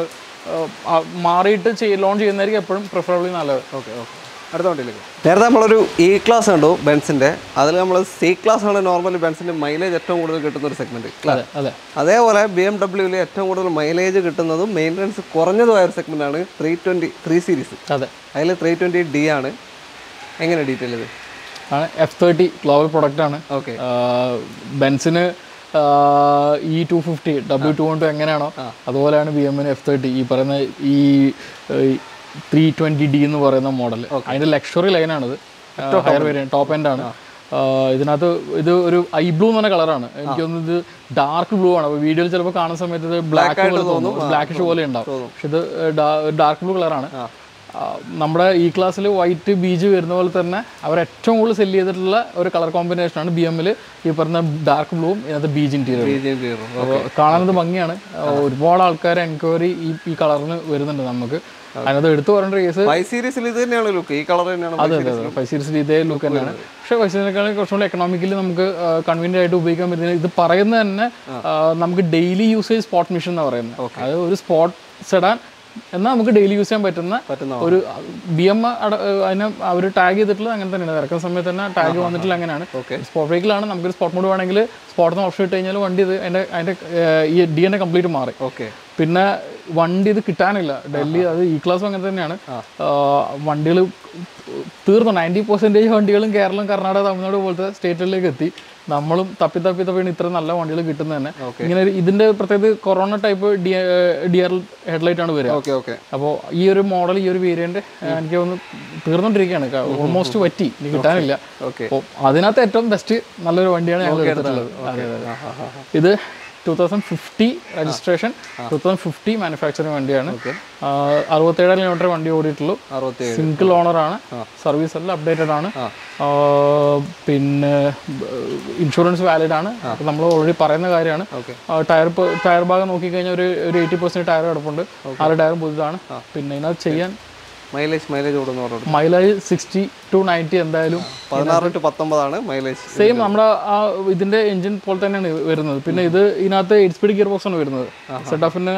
A: മാറിയിട്ട് ലോൺ ചെയ്യുന്നതായിരിക്കും എപ്പോഴും പ്രിഫറബിളി നല്ലത്
B: ഓക്കെ ഓക്കെ അടുത്ത വണ്ടിയിലേക്ക് നേരത്തെ നമ്മളൊരു ഇ ക്ലാസ് കണ്ടു ബെൻസിൻ്റെ അതിൽ നമ്മൾ സി ക്ലാസ് ആണ് നോർമലി ബെൻസിൻ്റെ മൈലേജ് ഏറ്റവും കൂടുതൽ കിട്ടുന്ന ഒരു സെഗ്മെൻറ്റ്
A: അതെ അതെ
B: അതേപോലെ ബി എം ഡബ്ല്യൂവിൽ ഏറ്റവും കൂടുതൽ മൈലേജ് കിട്ടുന്നതും മെയിൻ്റനൻസ് കുറഞ്ഞതുമായ ഒരു സെഗ്മെൻ്റാണ് ത്രീ ട്വൻറ്റി ത്രീ സീരീസ്
A: അതെ
B: അതിൽ ത്രീ ട്വൻറ്റി ഡി ആണ് എങ്ങനെ ഡീറ്റെയിൽ ഇത്
A: ആണ് എഫ് തേർട്ടി ഗ്ലോബൽ പ്രൊഡക്റ്റ് ആണ്
B: ഓക്കെ
A: ബെൻസിന് E two fifty W two two എങ്ങനെയാണോ അതുപോലെയാണ് ബി എമ്മിന് എഫ് തേർട്ടി ഈ പറയുന്ന ഈ ത്രീ ട്വന്റി ഡി എന്ന് പറയുന്ന മോഡൽ അതിന്റെ ലക്ഷറി ലൈനാണിത് ഹയർ വേരിയൻ ടോപ്പ് എൻഡ് ആണ് ആ, ഇതിനകത്ത് ഇത് ഒരു ഐ ബ്ലൂ എന്ന് പറഞ്ഞ കളറാണ് എനിക്ക് തോന്നുന്നത് ഇത് ഡാർക്ക് ബ്ലൂ ആണ് അപ്പോൾ വീഡിയോയിൽ ചിലപ്പോൾ കാണുന്ന സമയത്ത് ഇത് ബ്ലാക്ക് പോലെ തോന്നും ബ്ലാക്കിഷ് പോലെ ഉണ്ടാവും പക്ഷെ ഇത് ഡാർക്ക് ബ്ലൂ കളറാണ് ആ, നമ്മുടെ ഈ ക്ലാസ്സിൽ വൈറ്റ് ബീജ് വരുന്ന പോലെ തന്നെ അവർ ഏറ്റവും കൂടുതൽ സെല് ചെയ്തിട്ടുള്ള ഒരു കളർ കോമ്പിനേഷനാണ് ബി എമ്മിൽ ഈ പറഞ്ഞ ഡാർക്ക് ബ്ലൂവും ഇതിനകത്ത് ബീജ് ഇന്റീരിയർ കാണാനത് ഭംഗിയാണ് ആ, ഒരുപാട് ആൾക്കാർ എൻക്വയറി ഈ ഈ കളറിന് വരുന്നുണ്ട് നമുക്ക് അതിനകത്ത് എടുത്തു പറയേണ്ട കേസ്
B: ഫൈവ് സീരീസിൽ ഇത് തന്നെയാണ് ലുക്ക് ഈ കളർ തന്നെയാണ്
A: അതെ അതെ അതെ ഫൈവ് സീരീസിൽ ഇതേ ലുക്ക് തന്നെയാണ് പക്ഷേ ഫൈവ് സീരീസിനേക്കാളും കുറച്ചുകൂടി എക്കണോമിക്കലി നമുക്ക് കൺവീനിയൻ്റ് ആയിട്ട് ഉപയോഗിക്കാൻ പറ്റുന്നത് ഇത് പറയുന്നത് തന്നെ ആ, നമുക്ക് ഡെയിലി യൂസേജ് സ്പോട്ട് മിഷൻ എന്ന് പറയുന്നത് അത് ഒരു സ്പോട്ട് സെഡാൻ എന്നാൽ നമുക്ക് ഡെയിലി യൂസ് ചെയ്യാൻ പറ്റുന്ന
B: പറ്റുന്ന
A: ഒരു ബി എം അതിനെ അവർ ടാഗ് ചെയ്തിട്ടുള്ളത് അങ്ങനെ തന്നെയാണ് ഇറക്കുന്ന സമയത്ത് തന്നെ ടാഗ് വന്നിട്ടില്ല അങ്ങനെയാണ് സ്പോട്ട് ബ്രേക്കിലാണ് നമുക്കൊരു സ്പോട്ട് മോഡ് വേണമെങ്കിൽ സ്പോട്ടിന് ഓപ്ഷൻ ഇട്ട് കഴിഞ്ഞാൽ വണ്ടി ഇത് അതിൻ്റെ അതിൻ്റെ ഈ ഡി എന്നെ കംപ്ലീറ്റ് മാറി
B: ഓക്കെ
A: പിന്നെ വണ്ടി ഇത് കിട്ടാനില്ല ഡൽഹി അത് ഈ ക്ലാസ്സും അങ്ങനെ തന്നെയാണ് വണ്ടികൾ തീർന്നു നയൻറ്റി പെർസെൻറ്റേജ് വണ്ടികളും കേരളം കർണാടക തമിഴ്നാട് പോലത്തെ സ്റ്റേറ്റുകളിലേക്ക് എത്തി നമ്മളും തപ്പി തപ്പി തപ്പിയാണ് ഇത്ര നല്ല വണ്ടികൾ കിട്ടുന്നത് തന്നെ ഇങ്ങനെ ഒരു- ഇതിന്റെ പ്രത്യേകത corona type D R headlight ആണ് വരിക
B: ഓക്കെ ഓക്കെ
A: അപ്പോൾ ഈ ഒരു മോഡൽ ഈ ഒരു വേരിയന്റ് എനിക്ക് തോന്നുന്നു തീർന്നുകൊണ്ടിരിക്കുകയാണ് ഓൾമോസ്റ്റ് പറ്റി ഇനി കിട്ടാനില്ല
B: ഓക്കെ
A: അപ്പോൾ അതിനകത്ത് ഏറ്റവും ബെസ്റ്റ് നല്ലൊരു വണ്ടിയാണ് ഞങ്ങൾ എടുത്തിട്ടുള്ളത് അതെ അതെ ഇത് two thousand fifty registration two thousand fifty manufacturing വണ്ടിയാണ് അറുപത്തേഴ് കിലോമീറ്റർ വണ്ടി ഓടിയിട്ടുള്ളൂ
B: അറുപത്തി
A: സിംഗിൾ ഓണറാണ് സർവീസ് എല്ലാം അപ്ഡേറ്റഡ് ആണ് ആ, പിന്നെ ഇൻഷുറൻസ് വാലിഡ് ആണ് നമ്മൾ ഓൾറെഡി പറയുന്ന കാര്യമാണ്
B: Okay.
A: ടയർ ടയർ ഭാഗം നോക്കിക്കഴിഞ്ഞാൽ ഒരു ഒരു എയ്റ്റി പെർസെന്റ് ടയർ കിടപ്പുണ്ട് ആറ് ടയറും പുതുതാണ് പിന്നെ ഇതിനകത്ത് ചെയ്യാൻ
B: മൈലേജ് മൈലേജ് കൂടുന്ന പറഞ്ഞു
A: മൈലേജ് സിക്സ്റ്റി ടു നയൻറ്റി എന്തായാലും
B: പതിനാറ് ടു പത്തൊമ്പതാണ് മൈലേജ്
A: സെയിം നമ്മുടെ ആ ഇതിന്റെ എഞ്ചിൻ പോലെ തന്നെയാണ് വരുന്നത് പിന്നെ ഇത് ഇതിനകത്ത് എയ്റ്റ് സ്പീഡ് ഗിയർ ബോക്സ് ആണ് വരുന്നത് സെറ്റ് ഓഫിന്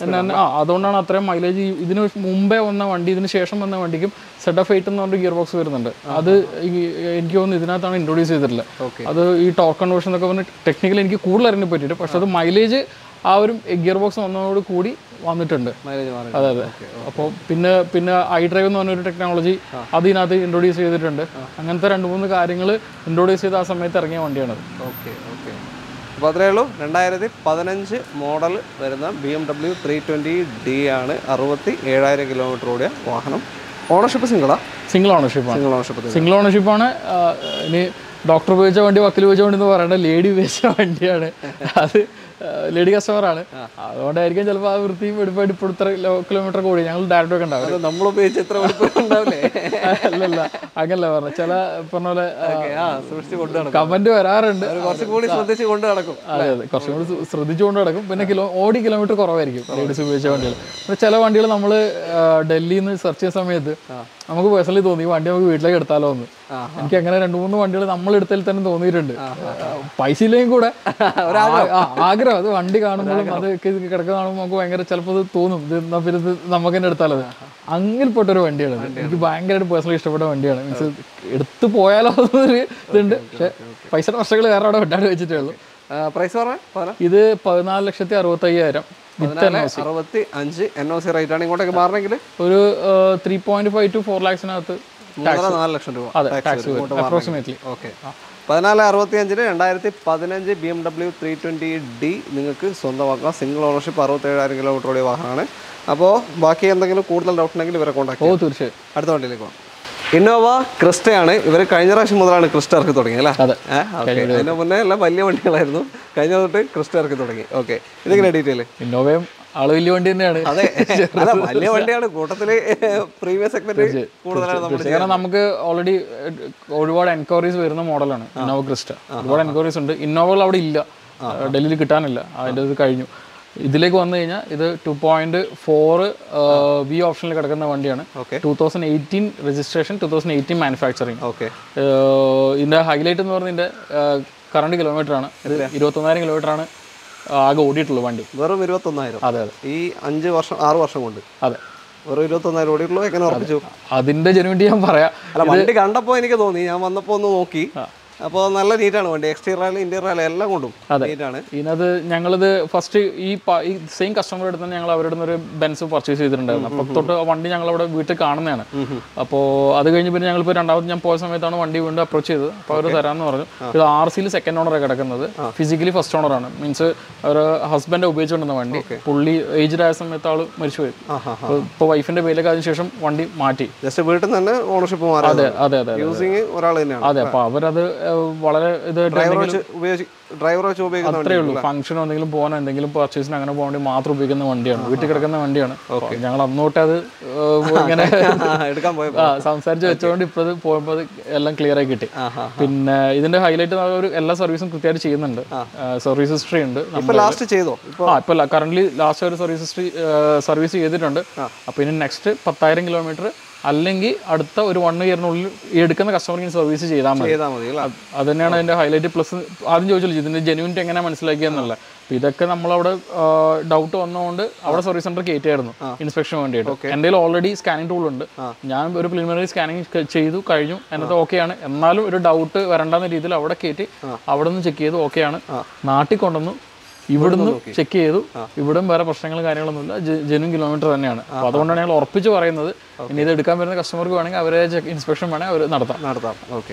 A: ആ അതുകൊണ്ടാണ് അത്രയും മൈലേജ് ഇതിന് മുമ്പേ വന്ന വണ്ടി ഇതിന് ശേഷം വന്ന വണ്ടിക്കും സെറ്റ് ഓഫ് എയ്റ്റ് എന്ന് പറഞ്ഞ ഗിയർ ബോക്സ് വരുന്നുണ്ട് അത് ഈ- എനിക്ക് തോന്നുന്നു ഇതിനകത്താണ് ഇൻട്രൊഡ്യൂസ് ചെയ്തിട്ടുള്ളത്
B: Okay.
A: അത് ഈ ടോർക്ക് കൺവേർഷൻ എന്നൊക്കെ പറഞ്ഞ് ടെക്നിക്കലി എനിക്ക് കൂടുതൽ അറിയാൻ പറ്റിയിട്ട് പക്ഷെ അത് മൈലേജ് ആ ഒരു ഗിയർ ബോക്സ് വന്നതോട് കൂടി വന്നിട്ടുണ്ട്
B: മൈലേജ് മാറി
A: അതെ അതെ അപ്പോൾ പിന്നെ പിന്നെ ഐ ഡ്രൈവ് എന്ന് പറഞ്ഞൊരു ടെക്നോളജി അതിനകത്ത് ഇൻട്രൊഡ്യൂസ് ചെയ്തിട്ടുണ്ട് അങ്ങനത്തെ രണ്ട് മൂന്ന് കാര്യങ്ങൾ ഇൻട്രൊഡ്യൂസ് ചെയ്ത ആ സമയത്ത് ഇറങ്ങിയ വണ്ടിയാണ്
B: ഓക്കെ ഓക്കെ അപ്പോൾ അത്രയേ ഉള്ളൂ രണ്ടായിരത്തി പതിനഞ്ച് മോഡൽ വരുന്ന B M W three twenty D ആണ് അറുപത്തി ഏഴായിരം കിലോമീറ്റർ ഓടിയ വാഹനം ഓണർഷിപ്പ് സിംഗിളാ
A: സിംഗിൾ ഓണർഷിപ്പാണ്
B: സിംഗിൾ ഓണർഷിപ്പ്
A: സിംഗിൾ ഓണർഷിപ്പാണ് ഇനി ഡോക്ടർ ഉപയോഗിച്ച വണ്ടി വക്കീൽ ഉപയോഗിച്ച വണ്ടി എന്ന് പറയുന്നത് ലേഡി ഉപയോഗിച്ച വണ്ടിയാണ് അത് ലേഡി കസ്റ്റമറാണ് അതുകൊണ്ടായിരിക്കും ചിലപ്പോൾ ആ വൃത്തിയും എടുപ്പായിട്ട് ഇപ്പോൾ ഇത്ര കിലോമീറ്റർ കൂടി ഞങ്ങൾ ഡയറക്റ്റ് ഒക്കെ ഉണ്ടാവും
B: നമ്മൾ ഉപയോഗിച്ച് എത്ര ഉണ്ടാവില്ലേ
A: അല്ലല്ല അങ്ങനല്ല പറഞ്ഞത് ചില പറഞ്ഞ പോലെ
B: ആ സൂക്ഷിച്ച് കൊണ്ടു നടക്കും
A: കമന്റ് വരാറുണ്ട്
B: കുറച്ചും കൂടി ശ്രദ്ധിച്ച് കൊണ്ടു നടക്കും
A: അതെ അതെ കുറച്ചും കൂടി ശ്ര- ശ്രദ്ധിച്ചുകൊണ്ട് നടക്കും പിന്നെ കിലോ ഓടി കിലോമീറ്റർ കുറവായിരിക്കും ലേഡീസ് ഉപയോഗിച്ച വണ്ടികൾ പിന്നെ ചില വണ്ടികൾ നമ്മൾ ഡൽഹിയിൽ നിന്ന് സെർച്ച് ചെയ്യുന്ന സമയത്ത് നമുക്ക് പേഴ്സണലി തോന്നി ഈ വണ്ടി നമുക്ക് വീട്ടിലേക്ക് എടുത്താലോ എന്ന് എനിക്ക് അങ്ങനെ രണ്ട് മൂന്ന് വണ്ടികൾ നമ്മൾ എടുത്തതിൽ തന്നെ തോന്നിയിട്ടുണ്ട് പൈസ ഇല്ലെങ്കിൽ കൂടെ ആ- ആ, ആഗ്രഹം അത് വണ്ടി കാണുമ്പോഴും അത് കിടക്കുന്ന കാണുമ്പോൾ നമുക്ക് ഭയങ്കര ചിലപ്പോൾ അത് തോന്നും ഇത് എന്നാ പിന്നെ ഇത് നമുക്ക് തന്നെ എടുത്താലോ എന്ന്. അങ്ങിൽപ്പെട്ട ഒരു വണ്ടിയാണ് ഇത്. എനിക്ക് ഭയങ്കരമായിട്ട് പേഴ്സണലി ഇഷ്ടപ്പെട്ട വണ്ടിയാണ് മീൻസ് എടുത്തു പോയാലോ എന്നൊരു ഇതുണ്ട് പക്ഷെ പൈസ പ്രശ്നങ്ങൾ വേറെ അവിടെ വിട്ടാണ്ട് വെച്ചിട്ടേ ഉള്ളൂ
B: പ്രൈസ് പറഞ്ഞ പതിനാ
A: ഇത് പതിനാല് ലക്ഷത്തി അറുപത്തി അയ്യായിരം വിത്ത് എൻ
B: പതിനാല് അറുപത്തി അഞ്ച് എൻ ഒ സി റേറ്റ് ആണ് ഇങ്ങോട്ടേക്ക് മാറണമെങ്കിൽ
A: ഒരു three point five to four ലാക്സിനകത്ത്
B: മൂന്നര നാല് ലക്ഷം രൂപ
A: അതെ ടാക്സ് വരും അപ്രോക്സിമേറ്റ്ലി
B: ഓക്കെ പതിനാല് അറുപത്തി അഞ്ചിന് രണ്ടായിരത്തി പതിനഞ്ച് B M W three twenty D നിങ്ങൾക്ക് സ്വന്തമാക്കാം സിംഗിൾ ഓണർഷിപ്പ് അറുപത്തേഴായിരം കിലോമീറ്റർ ഓടിയ വാഹനമാണ് അപ്പോൾ ബാക്കി എന്തെങ്കിലും കൂടുതൽ ഡൗട്ട് ഉണ്ടെങ്കിൽ ഇവരെ കോൺടാക്ട്
A: ഓ തീർച്ചയായും
B: അടുത്ത വണ്ടിയിലേക്ക് പോകാം ഇന്നോവ ക്രിസ്റ്റയാണ് ഇവർ കഴിഞ്ഞ പ്രാവശ്യം മുതലാണ് ക്രിസ്റ്റ ഇറക്കി തുടങ്ങിയത് അല്ലേ
A: അതെ
B: ഏഹ് ഓക്കെ അതിന് മുന്നേ എല്ലാം വലിയ വണ്ടികളായിരുന്നു കഴിഞ്ഞ തൊട്ട് ക്രിസ്റ്റ ഇറക്കി തുടങ്ങി ഓക്കെ ഇതെങ്ങനെ ഡീറ്റെയിൽ
A: ഇന്നോവയും ആള് വലിയ വണ്ടി തന്നെയാണ്
B: അതെ അല്ല വലിയ വണ്ടിയാണ് കൂട്ടത്തില് പ്രീമിയം സെഗ്മെന്റ് കൂടുതലാണ് നമ്മൾ
A: കാരണം നമുക്ക് ഓൾറെഡി ഒരുപാട് എൻക്വയറീസ് വരുന്ന മോഡലാണ് ഇന്നോവ ക്രിസ്റ്റ ഒരുപാട് എൻക്വയറീസ് ഉണ്ട് ഇന്നോവകൾ അവിടെ ഇല്ല ഡൽഹിയിൽ കിട്ടാനില്ല അതിൻ്റെ ഇത് കഴിഞ്ഞു ഇതിലേക്ക് വന്നു കഴിഞ്ഞാൽ ഇത് ടു പോയിന്റ് ഫോർ വി ഓപ്ഷനിൽ കിടക്കുന്ന വണ്ടിയാണ്
B: okay
A: two thousand eighteen registration two thousand eighteen manufacturing
B: okay
A: ഇതിൻ്റെ ഹൈലൈറ്റ് എന്ന് പറഞ്ഞാൽ ഇതിൻ്റെ കറണ്ട് കിലോമീറ്റർ ആണ് ഇത് ഇരുപത്തൊന്നായിരം കിലോമീറ്റർ ആണ് ആകെ ഓടിയിട്ടുള്ളൂ വണ്ടി
B: വെറും ഇരുപത്തൊന്നായിരം
A: അതെ അതെ
B: ഈ അഞ്ച് വർഷം ആറ് വർഷം കൊണ്ട്
A: അതെ
B: വെറും ഇരുപത്തൊന്നായിരം ഓടിയുള്ളൂ എങ്ങനെ ഉറപ്പിച്ചു
A: അതിൻ്റെ ജനുവിറ്റി ഞാൻ പറയാം
B: അല്ല വണ്ടി കണ്ടപ്പോൾ എനിക്ക് തോന്നി ഞാൻ വന്നപ്പോൾ ഒന്ന് നോക്കി അപ്പോൾ നല്ല നീറ്റാണ് വണ്ടി എക്സ്റ്റീരിയർ ആയാലും ഇന്റീരിയർ ആയാലും എല്ലാം കൊണ്ടും നീറ്റാണ്
A: ഇതിനകത്ത് ഞങ്ങളിത് ഫസ്റ്റ് ഈ പ- ഈ സെയിം കസ്റ്റമർ അടുത്ത് തന്നെ ഞങ്ങൾ അവരുടെ നിന്ന് ഒരു ബെൻസ് പർച്ചേസ് ചെയ്തിട്ടുണ്ടായിരുന്നു അപ്പോൾ തൊട്ട് ആ വണ്ടി ഞങ്ങൾ അവിടെ വീട്ടിൽ കാണുന്നതാണ് അപ്പോൾ അത് കഴിഞ്ഞ് പിന്നെ ഞങ്ങളിപ്പോൾ രണ്ടാമത് ഞാൻ പോയ സമയത്താണ് വണ്ടി വീണ്ടും അപ്രോച്ച് ചെയ്തത് അപ്പോൾ അവർ തരാമെന്ന് പറഞ്ഞു ഇത് ആർ സിയിൽ സെക്കൻഡ് ഓണറാണ് കിടക്കുന്നത് ഫിസിക്കലി ഫസ്റ്റ് ഓണറാണ് മീൻസ് അവർ ഹസ്ബൻഡ് ഉപയോഗിച്ചുകൊണ്ടിരുന്ന വണ്ടി പുള്ളി ഏജ്ഡ് ആയ സമയത്ത് ആൾ മരിച്ചുപോയി അപ്പോൾ ഇപ്പോൾ വൈഫിന്റെ പേരിലേക്ക് അതിനുശേഷം വണ്ടി മാറ്റി
B: ജസ്റ്റ് വീട്ടിൽ നിന്ന് തന്നെ ഓണർഷിപ്പ് മാറി
A: അതെ അതെ അതെ
B: യൂസിങ് ഒരാൾ തന്നെയാണ്
A: അതെ അപ്പോൾ അവരത് ഏഹ്, വളരെ ഇത്
B: ഡ്രൈവർ വെച്ച് ഉപയോഗിച്ച് ഡ്രൈവർ വെച്ച് ഉപയോഗിക്കുന്ന
A: അത്രേ ഉള്ളൂ ഫംഗ്ഷനോ എന്തെങ്കിലും പോകാനോ എന്തെങ്കിലും പർച്ചേസിന് അങ്ങനെ പോകാൻ വേണ്ടി മാത്രം ഉപയോഗിക്കുന്ന വണ്ടിയാണ് വീട്ടിൽ കിടക്കുന്ന വണ്ടിയാണ് അപ്പോൾ ഞങ്ങൾ അന്നോട്ട് അത് ഏഹ്, ഇങ്ങനെ
B: വണ്ടി എടുക്കാൻ പോയപ്പോൾ
A: ആ, സംസാരിച്ച് വെച്ചുകൊണ്ട് ഇപ്പോൾ അത് പോയപ്പോൾ അത് എല്ലാം ക്ലിയർ ആയി കിട്ടി പിന്നെ ഇതിന്റെ ഹൈലൈറ്റ് ഒരു എല്ലാ സർവീസും കൃത്യമായിട്ട് ചെയ്യുന്നുണ്ട് സർവീസ് ഹിസ്റ്ററി ഉണ്ട്
B: ഇപ്പൊ ലാസ്റ്റ് ചെയ്തോ ഇപ്പൊ
A: ആ ഇപ്പൊ കറന്റ് ലാസ്റ്റ് ഒരു സർവീസ് ഹിസ്റ്ററി സർവീസ് ചെയ്തിട്ടുണ്ട് അപ്പൊ ഇനി നെക്സ്റ്റ് പത്തായിരം കിലോമീറ്റർ അല്ലെങ്കിൽ അടുത്ത ഒരു വൺ ഇയറിനുള്ളിൽ ഈ എടുക്കുന്ന കസ്റ്റമറിന് സർവീസ് ചെയ്താൽ മതി
B: ചെയ്താൽ മതി അല്ലേ
A: അത് തന്നെയാണ് അതിന്റെ ഹൈലൈറ്റ് പ്ലസ് ആദ്യം ചോദിച്ചല്ലോ ഇതിന്റെ ജെന്യൂനിറ്റി എങ്ങനെ മനസ്സിലാക്കിയെന്നുള്ള അപ്പൊ ഇതൊക്കെ നമ്മളവിടെ ഡൗട്ട് വന്നതുകൊണ്ട് അവിടെ സർവീസ് സെന്റർ കയറ്റിയായിരുന്നു ഇൻസ്പെക്ഷൻ വേണ്ടിയിട്ട് എൻ്റെ ഓൾറെഡി സ്കാനിങ് ടൂൾ ഉണ്ട് ഞാൻ ഒരു പ്രിലിമിനറി സ്കാനിങ് ചെയ്തു കഴിഞ്ഞു എന്നിട്ട് ഓക്കെയാണ് എന്നാലും ഒരു ഡൗട്ട് വരണ്ടെന്ന രീതിയിൽ അവിടെ കയറ്റി അവിടെ നിന്ന് ചെക്ക് ചെയ്തു ഓക്കെയാണ് നാട്ടിൽ കൊണ്ടുവന്നു ഇവിടുന്ന് ചെക്ക് ചെയ്തു ഇവിടും വേറെ പ്രശ്നങ്ങളും കാര്യങ്ങളൊന്നുമില്ല ജെനുവൻ കിലോമീറ്റർ തന്നെയാണ് അപ്പൊ അതുകൊണ്ടാണ് ഞങ്ങൾ ഉറപ്പിച്ച് പറയുന്നത് ഇനി ഇത് എടുക്കാൻ വരുന്ന കസ്റ്റമർക്ക് വേണമെങ്കിൽ അവരെ ഇൻസ്പെക്ഷൻ വേണമെങ്കിൽ അവർ നടത്താം
B: നടത്താം ഓക്കെ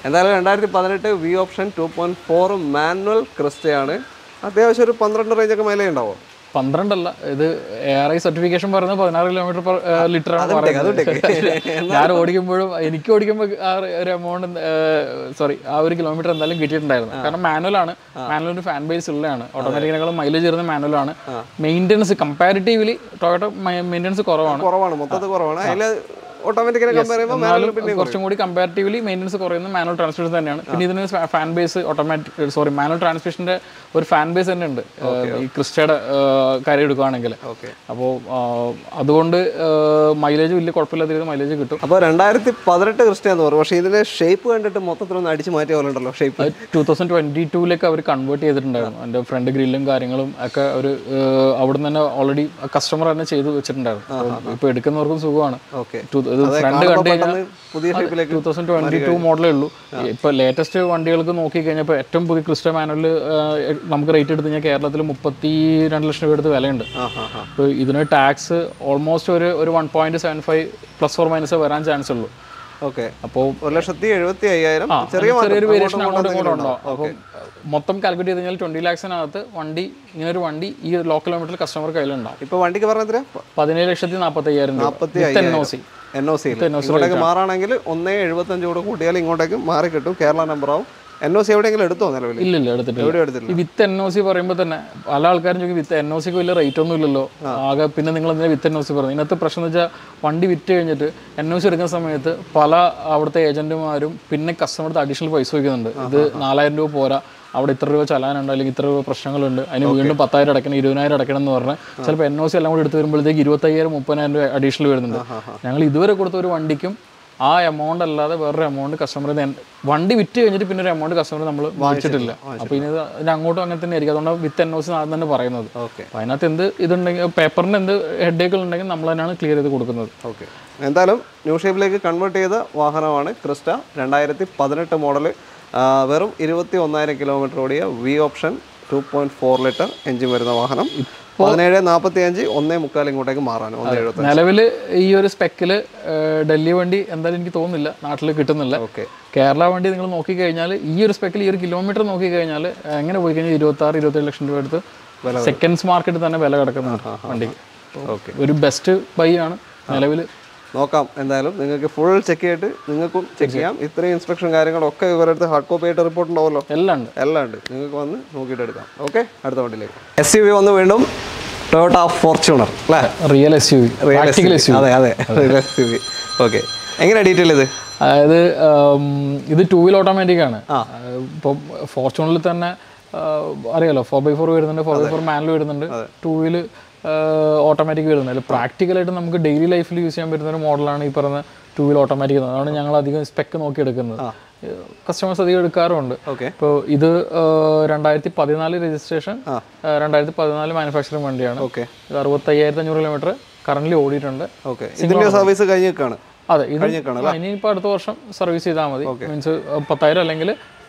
B: എന്തായാലും രണ്ടായിരത്തി പതിനെട്ട് V option two point four manual ക്രിസ്റ്റയാണ് അത്യാവശ്യം ഒരു പന്ത്രണ്ട് റേഞ്ചൊക്കെ മേലെ ഉണ്ടാവും
A: പന്ത്രണ്ടല്ല ഇത് എ ആർ ഐ സർട്ടിഫിക്കേഷൻ പറയുന്നത് പതിനാറ് കിലോമീറ്റർ പെർ ലിറ്റർ ആണ് പറയുന്നത് ഞാൻ ഓടിക്കുമ്പോഴും എനിക്ക് ഓടിക്കുമ്പോൾ ആ ഒരു എമൗണ്ട് സോറി ആ ഒരു കിലോമീറ്റർ എന്തായാലും കിട്ടിയിട്ടുണ്ടായിരുന്നു കാരണം മാനുവൽ ആണ് മാനുവലിന് ഫാൻ ബേസ് ഉള്ളതാണ് ഓട്ടോമാറ്റിക്കിനേക്കാളും മൈലേജ് ഇരുന്ന മാനുവൽ ആണ് മെയിൻ്റെനൻസ് കമ്പാരിറ്റീവ്ലി ടൊയോട്ട മെയിൻ്റെനൻസ് കുറവാണ്
B: കുറവാണ് മൊത്തത്തിൽ കുറവാണ് അതിൽ ഓട്ടോമാറ്റിക്കിനെ കമ്പയർ ചെയ്യുമ്പോൾ മാനുവൽ പിന്നെ
A: കുറച്ചും കൂടി കമ്പാരിറ്റീവ്ലി മെയിൻ്റെനൻസ് കുറയുന്ന മാനുവൽ ട്രാൻസ്മിഷൻ തന്നെയാണ് പിന്നെ ഇതിന് fan base automatic sorry manual ട്രാൻസ്മിഷന്റെ ഒരു ഫാൻ ബേസ് തന്നെ ഉണ്ട് ഈ ക്രിസ്റ്റയുടെ കാര്യം എടുക്കുകയാണെങ്കിൽ
B: ഓക്കെ
A: അപ്പോൾ അതുകൊണ്ട് മൈലേജ് വലിയ കുഴപ്പമില്ലാത്ത രീതിയിൽ മൈലേജ് കിട്ടും
B: അപ്പോൾ രണ്ടായിരത്തി പതിനെട്ട് ക്രിസ്റ്റയാന്ന് പറഞ്ഞു പക്ഷേ ഇതിന്റെ ഷേപ്പ് കണ്ടിട്ട് മൊത്തത്തിലൊന്ന് അടിച്ചു മാറ്റിയ പോലെ ഉണ്ടല്ലോ ഷേപ്പ്
A: ടൂ തൗസൻഡ് ട്വന്റി ടൂവിലേക്ക് അവർ കൺവേർട്ട് ചെയ്തിട്ടുണ്ടായിരുന്നു എൻ്റെ ഫ്രണ്ട് ഗ്രില്ലും കാര്യങ്ങളും ഒക്കെ ഒരു അവിടെ നിന്ന് തന്നെ ഓൾറെഡി കസ്റ്റമർ തന്നെ ചെയ്ത് വെച്ചിട്ടുണ്ടായിരുന്നു ഇപ്പോൾ എടുക്കുന്നവർക്കും സുഖമാണ്
B: ഓക്കെ
A: Two- ഇത് ഫ്രണ്ട് കണ്ടു കഴിഞ്ഞാൽ
B: പുതിയ ഷേപ്പിലേക്ക്
A: ടൂ തൗസൻഡ് ട്വന്റി ടു മോഡലേ ഉള്ളൂ ഇപ്പൊ ലേറ്റസ്റ്റ് വണ്ടികൾക്ക് നോക്കി കഴിഞ്ഞപ്പോൾ ഏറ്റവും പുതിയ ക്രിസ്റ്റ മാനുവൽ നമുക്ക് റേറ്റ് എടുത്ത് കഴിഞ്ഞാൽ കേരളത്തിൽ മുപ്പത്തി രണ്ട് ലക്ഷം രൂപ എടുത്ത് വിലയുണ്ട്
B: ആ ഹാ ഹാ
A: അപ്പോൾ ഇതിന് ടാക്സ് ഓൾമോസ്റ്റ് ഒരു ഒരു one point seven five plus four minus വരാൻ ചാൻസ് ഉള്ളൂ
B: ഓക്കെ
A: അപ്പോൾ
B: ഒരു ലക്ഷത്തി എഴുപത്തി അയ്യായിരം ചെറിയ മാറ്റം.
A: ചെറിയൊരു വേരിയേഷൻ
B: അങ്ങോട്ടും
A: അങ്ങോട്ടും ഇങ്ങോട്ടും
B: ഇങ്ങോട്ടും
A: ഉണ്ടോ അപ്പം മൊത്തം കാൽക്കുലേറ്റ് ചെയ്ത് കഴിഞ്ഞാൽ ട്വന്റി ലാക്സിനകത്ത് വണ്ടി ഇങ്ങനെ ഒരു വണ്ടി ഈ ലോ കിലോമീറ്റർ കസ്റ്റമർ കയ്യിലുണ്ടാവും
B: ഇപ്പൊ വണ്ടിക്ക് പറഞ്ഞ
A: പതിനേഴ് ലക്ഷത്തി നാൽപ്പത്തി അയ്യായിരം രൂപ
B: നാൽപ്പത്തി
A: N O C
B: N O സിയിൽ ഇങ്ങോട്ടേക്ക് മാറാണെങ്കിൽ ഒന്നേ എഴുപത്തഞ്ച് കൂടെ കൂട്ടിയാൽ ഇങ്ങോട്ടേക്ക് മാറി കിട്ടും കേരള നമ്പർ ആവും എൻ ഒ സി എവിടെയെങ്കിലും എടുത്തോ നിലവിൽ
A: ഇല്ല ഇല്ല എടുത്തിട്ടില്ല
B: എവിടെ എടുത്തില്ല
A: ഈ വിത്ത് എൻ ഒ സി പറയുമ്പോൾ തന്നെ പല ആൾക്കാരും ചോദിക്കും വിത്ത് എൻ ഒ സിക്ക് വലിയ റേറ്റ് ഒന്നും ഇല്ലല്ലോ ആകെ പിന്നെ നിങ്ങൾ എന്തിനാ വിത്ത് എൻ ഒ സി പറഞ്ഞു ഇതിനകത്ത് പ്രശ്നം എന്ന് വെച്ചാൽ വണ്ടി വിറ്റ് കഴിഞ്ഞിട്ട് എൻ ഒ സി എടുക്കുന്ന സമയത്ത് പല അവിടുത്തെ ഏജന്റുമാരും പിന്നെ കസ്റ്റമർക്ക് അഡീഷണൽ പൈസ വയ്ക്കുന്നുണ്ട് ഇത് നാലായിരം രൂപ പോരാ അവിടെ ഇത്ര രൂപ ചലാനുണ്ട് അല്ലെങ്കിൽ ഇത്ര രൂപ പ്രശ്നങ്ങളുണ്ട് അതിന് വീണ്ടും പത്തായിരം അടയ്ക്കണം ഇരുപതിനായിരം അടയ്ക്കണം എന്ന് പറഞ്ഞാൽ ചിലപ്പോൾ എൻ ഒ സി എല്ലാം കൂടി എടുത്ത് വരുമ്പോഴത്തേക്ക് ഇരുപത്തയ്യായിരം മുപ്പതിനായിരം രൂപ അഡീഷണൽ വരുന്നുണ്ട് ഞങ്ങൾ ഇതുവരെ കൊടുത്ത ഒരു വണ്ടിക്കും ആ എമൗണ്ട് അല്ലാതെ വേറൊരു എമൗണ്ട് കസ്റ്റമർ വണ്ടി വിറ്റ് കഴിഞ്ഞിട്ട് പിന്നെ ഒരു എമൗണ്ട് കസ്റ്റമർ നമ്മൾ വാങ്ങിച്ചിട്ടില്ല അപ്പോൾ ഇനി ഇത് ഇതിന് അങ്ങോട്ടും അങ്ങനെ തന്നെ ആയിരിക്കും അതുകൊണ്ട് വിത്ത് എൻ ഒ സി ആദ്യം തന്നെ പറയുന്നത്
B: ഓക്കെ
A: അപ്പോൾ അതിനകത്ത് എന്ത് ഇതുണ്ടെങ്കിൽ പേപ്പറിന് എന്ത് ഹെഡേക്കുകൾ ഉണ്ടെങ്കിൽ നമ്മൾ തന്നെയാണ് ക്ലിയർ ചെയ്ത് കൊടുക്കുന്നത്
B: ഓക്കെ എന്തായാലും ന്യൂ ഷേപ്പിലേക്ക് കൺവേർട്ട് ചെയ്ത വാഹനമാണ് ക്രിസ്റ്റ രണ്ടായിരത്തി പതിനെട്ട് മോഡൽ വെറും ഇരുപത്തി ഒന്നായിരം കിലോമീറ്റർ ഓടിയ V option two point four litre engine വരുന്ന വാഹനം പതിനേഴ് നാൽപ്പത്തി അഞ്ച് ഒന്നേ മുക്കാൽ ഇങ്ങോട്ടേക്ക് മാറാനും ഒന്ന് എഴുപത്തി
A: നിലവിൽ ഈ ഒരു സ്പെക്കില് ഡൽഹി വണ്ടി എന്തായാലും എനിക്ക് തോന്നുന്നില്ല നാട്ടിൽ കിട്ടുന്നില്ല
B: ഓക്കെ
A: കേരള വണ്ടി നിങ്ങൾ നോക്കിക്കഴിഞ്ഞാൽ ഈ ഒരു സ്പെക്കിൽ ഈ ഒരു കിലോമീറ്റർ നോക്കിക്കഴിഞ്ഞാൽ എങ്ങനെ പോയി കഴിഞ്ഞാൽ ഇരുപത്തി ആറ് ഇരുപത്തേഴ് ലക്ഷം രൂപ എടുത്ത് സെക്കൻഡ്സ് മാർക്കറ്റിൽ തന്നെ വില കിടക്കുന്നുണ്ട് വണ്ടിക്ക്
B: ഓക്കെ
A: ഒരു ബെസ്റ്റ് ബൈ ആണ് നിലവിൽ
B: നോക്കാം എന്തായാലും നിങ്ങൾക്ക് ഫുൾ ചെക്ക് ചെയ്തിട്ട് നിങ്ങൾക്കും ചെക്ക് ചെയ്യാം ഇത്രയും ഇൻസ്പെക്ഷൻ കാര്യങ്ങളൊക്കെ ഇവരുടെ അടുത്ത് ഹാർഡ് കോപ്പി ആയിട്ട് റിപ്പോർട്ട് ഉണ്ടാവുമല്ലോ
A: എല്ലാം ഉണ്ട്
B: എല്ലാം ഉണ്ട് നിങ്ങൾക്ക് വന്ന് നോക്കിയിട്ട് എടുക്കാം ഓക്കെ അടുത്ത വണ്ടിയിലേക്ക് എസ് യു വി വന്ന് വീണ്ടും ടൊയോട്ട ഫോർച്യൂണർ അല്ലേ
A: real S U V practical S U
B: അതെ അതെ എസ് യു വി ഓക്കെ എങ്ങനെയാണ് ഡീറ്റെയിൽ ഇത്
A: അതായത് ഉം, ഇത് ടൂ വീൽ ഓട്ടോമാറ്റിക് ആണ് ഇപ്പം ഫോർച്യൂണിൽ തന്നെ ആ, അറിയാലോ ഫോർ ബൈ ഫോർ വരുന്നുണ്ട് ഫോർ ബൈ ഫോർ മാനുവൽ വരുന്നുണ്ട് ടൂ വീല് ഓട്ടോമാറ്റിക് വരുന്നുണ്ട് അതിൽ പ്രാക്ടിക്കലായിട്ട് നമുക്ക് ഡെയിലി ലൈഫിൽ യൂസ് ചെയ്യാൻ പറ്റുന്ന ഒരു മോഡലാണ് ഈ പറയുന്ന ടൂ വീൽ ഓട്ടോമാറ്റിക് അതാണ് ഞങ്ങൾ അധികം സ്പെക്ക് നോക്കി എടുക്കുന്നത് കസ്റ്റമേഴ്സ് അധികം എടുക്കാറുണ്ട്
B: ഓക്കെ
A: ഇപ്പോൾ ഇത് രണ്ടായിരത്തി പതിനാല് രജിസ്ട്രേഷൻ രണ്ടായിരത്തി പതിനാല് മാനുഫാക്ചറിങ് വണ്ടിയാണ്
B: ഓക്കെ
A: ഇത് അറുപത്തയ്യായിരത്തി അഞ്ഞൂറ് കിലോമീറ്റർ കറന്റ് ഓടിയിട്ടുണ്ട്
B: ഓക്കെ ഇതിന്റെ സർവീസ് കഴിഞ്ഞ് നിൽക്കുകയാണ്
A: അതെ ഇത് ഇനിയിപ്പോൾ അടുത്ത വർഷം സർവീസ് ചെയ്താൽ മതി മീൻസ് പത്തായിരം അല്ലെങ്കിൽ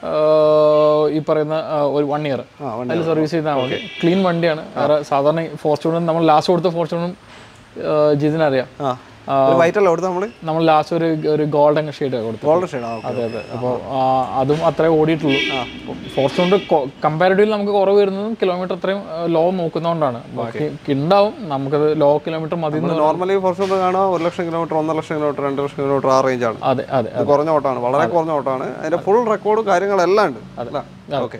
A: ഈ പറയുന്ന ആ, ഒരു വൺ ഇയർ
B: ആ വണ്ടി
A: അതിൽ സർവീസ് ചെയ്താൽ മതി ക്ലീൻ വണ്ടിയാണ് വേറെ സാധാരണ ഫോർച്യൂണർ നമ്മൾ ലാസ്റ്റ് കൊടുത്ത ഫോർച്യൂണറും ജിതിനറിയാം
B: ആ ഒരു വൈറ്റ് അല്ല കൊടുത്ത് നമ്മൾ
A: നമ്മൾ ലാസ്റ്റ് ഒരു ഒരു ഗോൾഡൻ ഷെയ്ഡ് കൊടുത്തു
B: ഗോൾഡ് ഷെയ്ഡ് ആ
A: അതെ അതെ അപ്പോൾ അതും അത്രേ ഓടിയിട്ടുള്ളൂ ഫോർച്യൂണർ കമ്പാരിറ്റീവ്ലി നമുക്ക് കുറവ് വരുന്നതും കിലോമീറ്റർ അത്രയും ലോ നോക്കുന്നതുകൊണ്ടാണ് ബാക്കി ഉണ്ടാവും നമുക്കത് ലോ കിലോമീറ്റർ മതി എന്ന്
B: നോർമലി ഫോർച്യൂണർ കാണുക ഒരു ലക്ഷം കിലോമീറ്റർ ഒന്നര ലക്ഷം കിലോമീറ്റർ രണ്ട് ലക്ഷം കിലോമീറ്റർ ആ റേഞ്ചാണ്
A: അതെ അതെ
B: ഇത് കുറഞ്ഞ ഓട്ടമാണ് വളരെ കുറഞ്ഞ ഓട്ടമാണ് അതിന്റെ ഫുൾ റെക്കോർഡും കാര്യങ്ങളെല്ലാം ഉണ്ട് അല്ല ഓക്കെ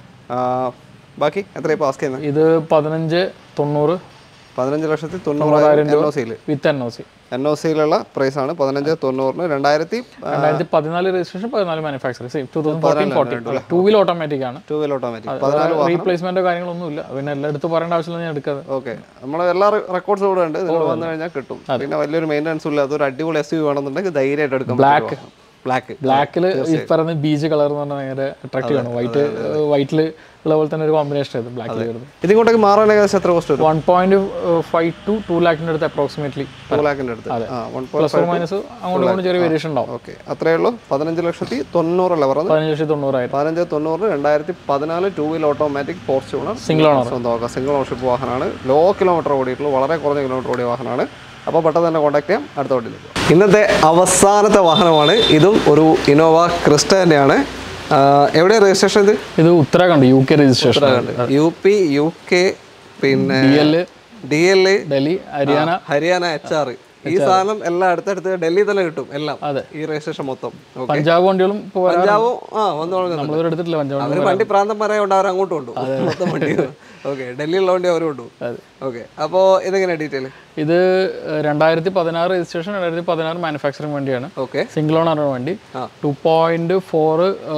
B: ബാക്കി എത്രയാണ് പാസ് ചെയ്യുന്നത്
A: ഇത് പതിനഞ്ച് തൊണ്ണൂറ്
B: പതിനഞ്ച് ലക്ഷത്തി തൊണ്ണൂറായിരം എൻ ഒ സിയിൽ
A: with N O C
B: N O സിയിലുള്ള പ്രൈസ് ആണ് പതിനഞ്ച് തൊണ്ണൂറിന് രണ്ടായിരത്തി
A: രണ്ടായിരത്തി പതിനാല് രജിസ്ട്രേഷൻ പതിനാല് manufacture same two thousand fourteen fourteen two wheel automatic ആണ്
B: ടു വീൽ ഓട്ടോമാറ്റിക് പതിനാല്
A: റീപ്ലേസ്മെന്റോ കാര്യങ്ങളൊന്നും ഇല്ല പിന്നെ എല്ലാം എടുത്ത് പറയേണ്ട ആവശ്യമില്ല ഞാൻ എടുക്കാതെ
B: ഓക്കെ നമ്മൾ എല്ലാ റെക്കോർഡ്സും ഇവിടെ ഉണ്ട് നിങ്ങൾ വന്നു കഴിഞ്ഞാൽ കിട്ടും പിന്നെ വലിയൊരു മെയിൻ്റനൻസും ഇല്ലാത്ത ഒരു അടിപൊളി എസ് യു വേണമെന്നുണ്ടെങ്കിൽ ധൈര്യമായിട്ട് എടുക്കാം ബ്ലാക്ക് ബ്ലാക്ക്
A: ബ്ലാക്കിൽ ഈ പറയുന്ന ബീച്ച് കളർ എന്ന് പറഞ്ഞാൽ ഭയങ്കര അട്രാക്റ്റീവ് ആണ് വൈറ്റ് വൈറ്റിൽ ഉള്ള പോലെ തന്നെ ഒരു കോമ്പിനേഷൻ ആയിരുന്നു ബ്ലാക്കിൽ വരുന്നത്
B: ഇതിങ്ങോട്ടേക്ക് മാറാൻ ഏകദേശം എത്ര കോസ്റ്റ് വരും
A: one point five two two ലാഖിന്റെ അടുത്ത് അപ്രോക്സിമേറ്റ്ലി
B: ടു ലാഖിൻ്റെ അടുത്ത് ആ വൺ
A: പ്ലസ് ഓർ മൈനസ് അങ്ങോട്ടും ഇങ്ങോട്ടും ചെറിയ വേരിയേഷൻ ഉണ്ടാവും
B: ഓക്കെ അത്രയേ ഉള്ളൂ പതിനഞ്ച് ലക്ഷത്തി തൊണ്ണൂറല്ല പറഞ്ഞത്
A: പതിനഞ്ച് ലക്ഷത്തി തൊണ്ണൂറായിരം
B: പതിനഞ്ച് തൊണ്ണൂറിന് രണ്ടായിരത്തി പതിനാല് two wheel automatic Fortuner
A: single owner
B: സ്വന്തമാക്കാം സിംഗിൾ ഓണർഷിപ്പ് വാഹനമാണ് ലോ കിലോമീറ്റർ ഓടിയിട്ടുള്ളൂ വളരെ കുറഞ്ഞ കിലോമീറ്റർ ഓടിയ വാഹനമാണ് അപ്പോൾ പെട്ടെന്ന് തന്നെ കോൺടാക്ട് ചെയ്യാം അടുത്ത വണ്ടിയിലേക്ക് ഇന്നത്തെ അവസാനത്തെ വാഹനമാണ് ഇതും ഒരു ഇനോവ ക്രിസ്റ്റ തന്നെയാണ് എവിടെ രജിസ്ട്രേഷൻ ഇത്
A: ഇത് Uttarakhand U K registration
B: U P U K പിന്നെ
A: D L
B: D L
A: Delhi Haryana
B: Haryana H R ഈ സാധനം എല്ലാം അടുത്തടുത്ത് ഡൽഹി തന്നെ കിട്ടും എല്ലാം
A: അതെ.
B: ഈ രജിസ്ട്രേഷൻ മൊത്തം ഓക്കെ
A: പഞ്ചാബ് വണ്ടികളും ഇപ്പോൾ
B: പഞ്ചാബും ആ വന്നു തുടങ്ങുന്നു
A: നമ്മളിതുവരെ എടുത്തിട്ടില്ല പഞ്ചാബ്
B: അവര് വണ്ടി പ്രാന്തന്മാരായോണ്ട് അവർ അങ്ങോട്ടും ഉണ്ട് മൊത്തം വണ്ടി ഓക്കെ ഡൽഹിയിലുള്ള വണ്ടി അവരും ഉണ്ട് ഓക്കെ അപ്പോൾ ഇതെങ്ങനെയാ ഡീറ്റെയിൽ
A: ഇത് രണ്ടായിരത്തി പതിനാറ് രജിസ്ട്രേഷൻ രണ്ടായിരത്തി പതിനാറ് മാനുഫാക്ചറിങ് വണ്ടിയാണ്
B: ഓക്കെ
A: സിംഗിൾ ഓണർ വണ്ടി ടു പോയിന്റ് ഫോർ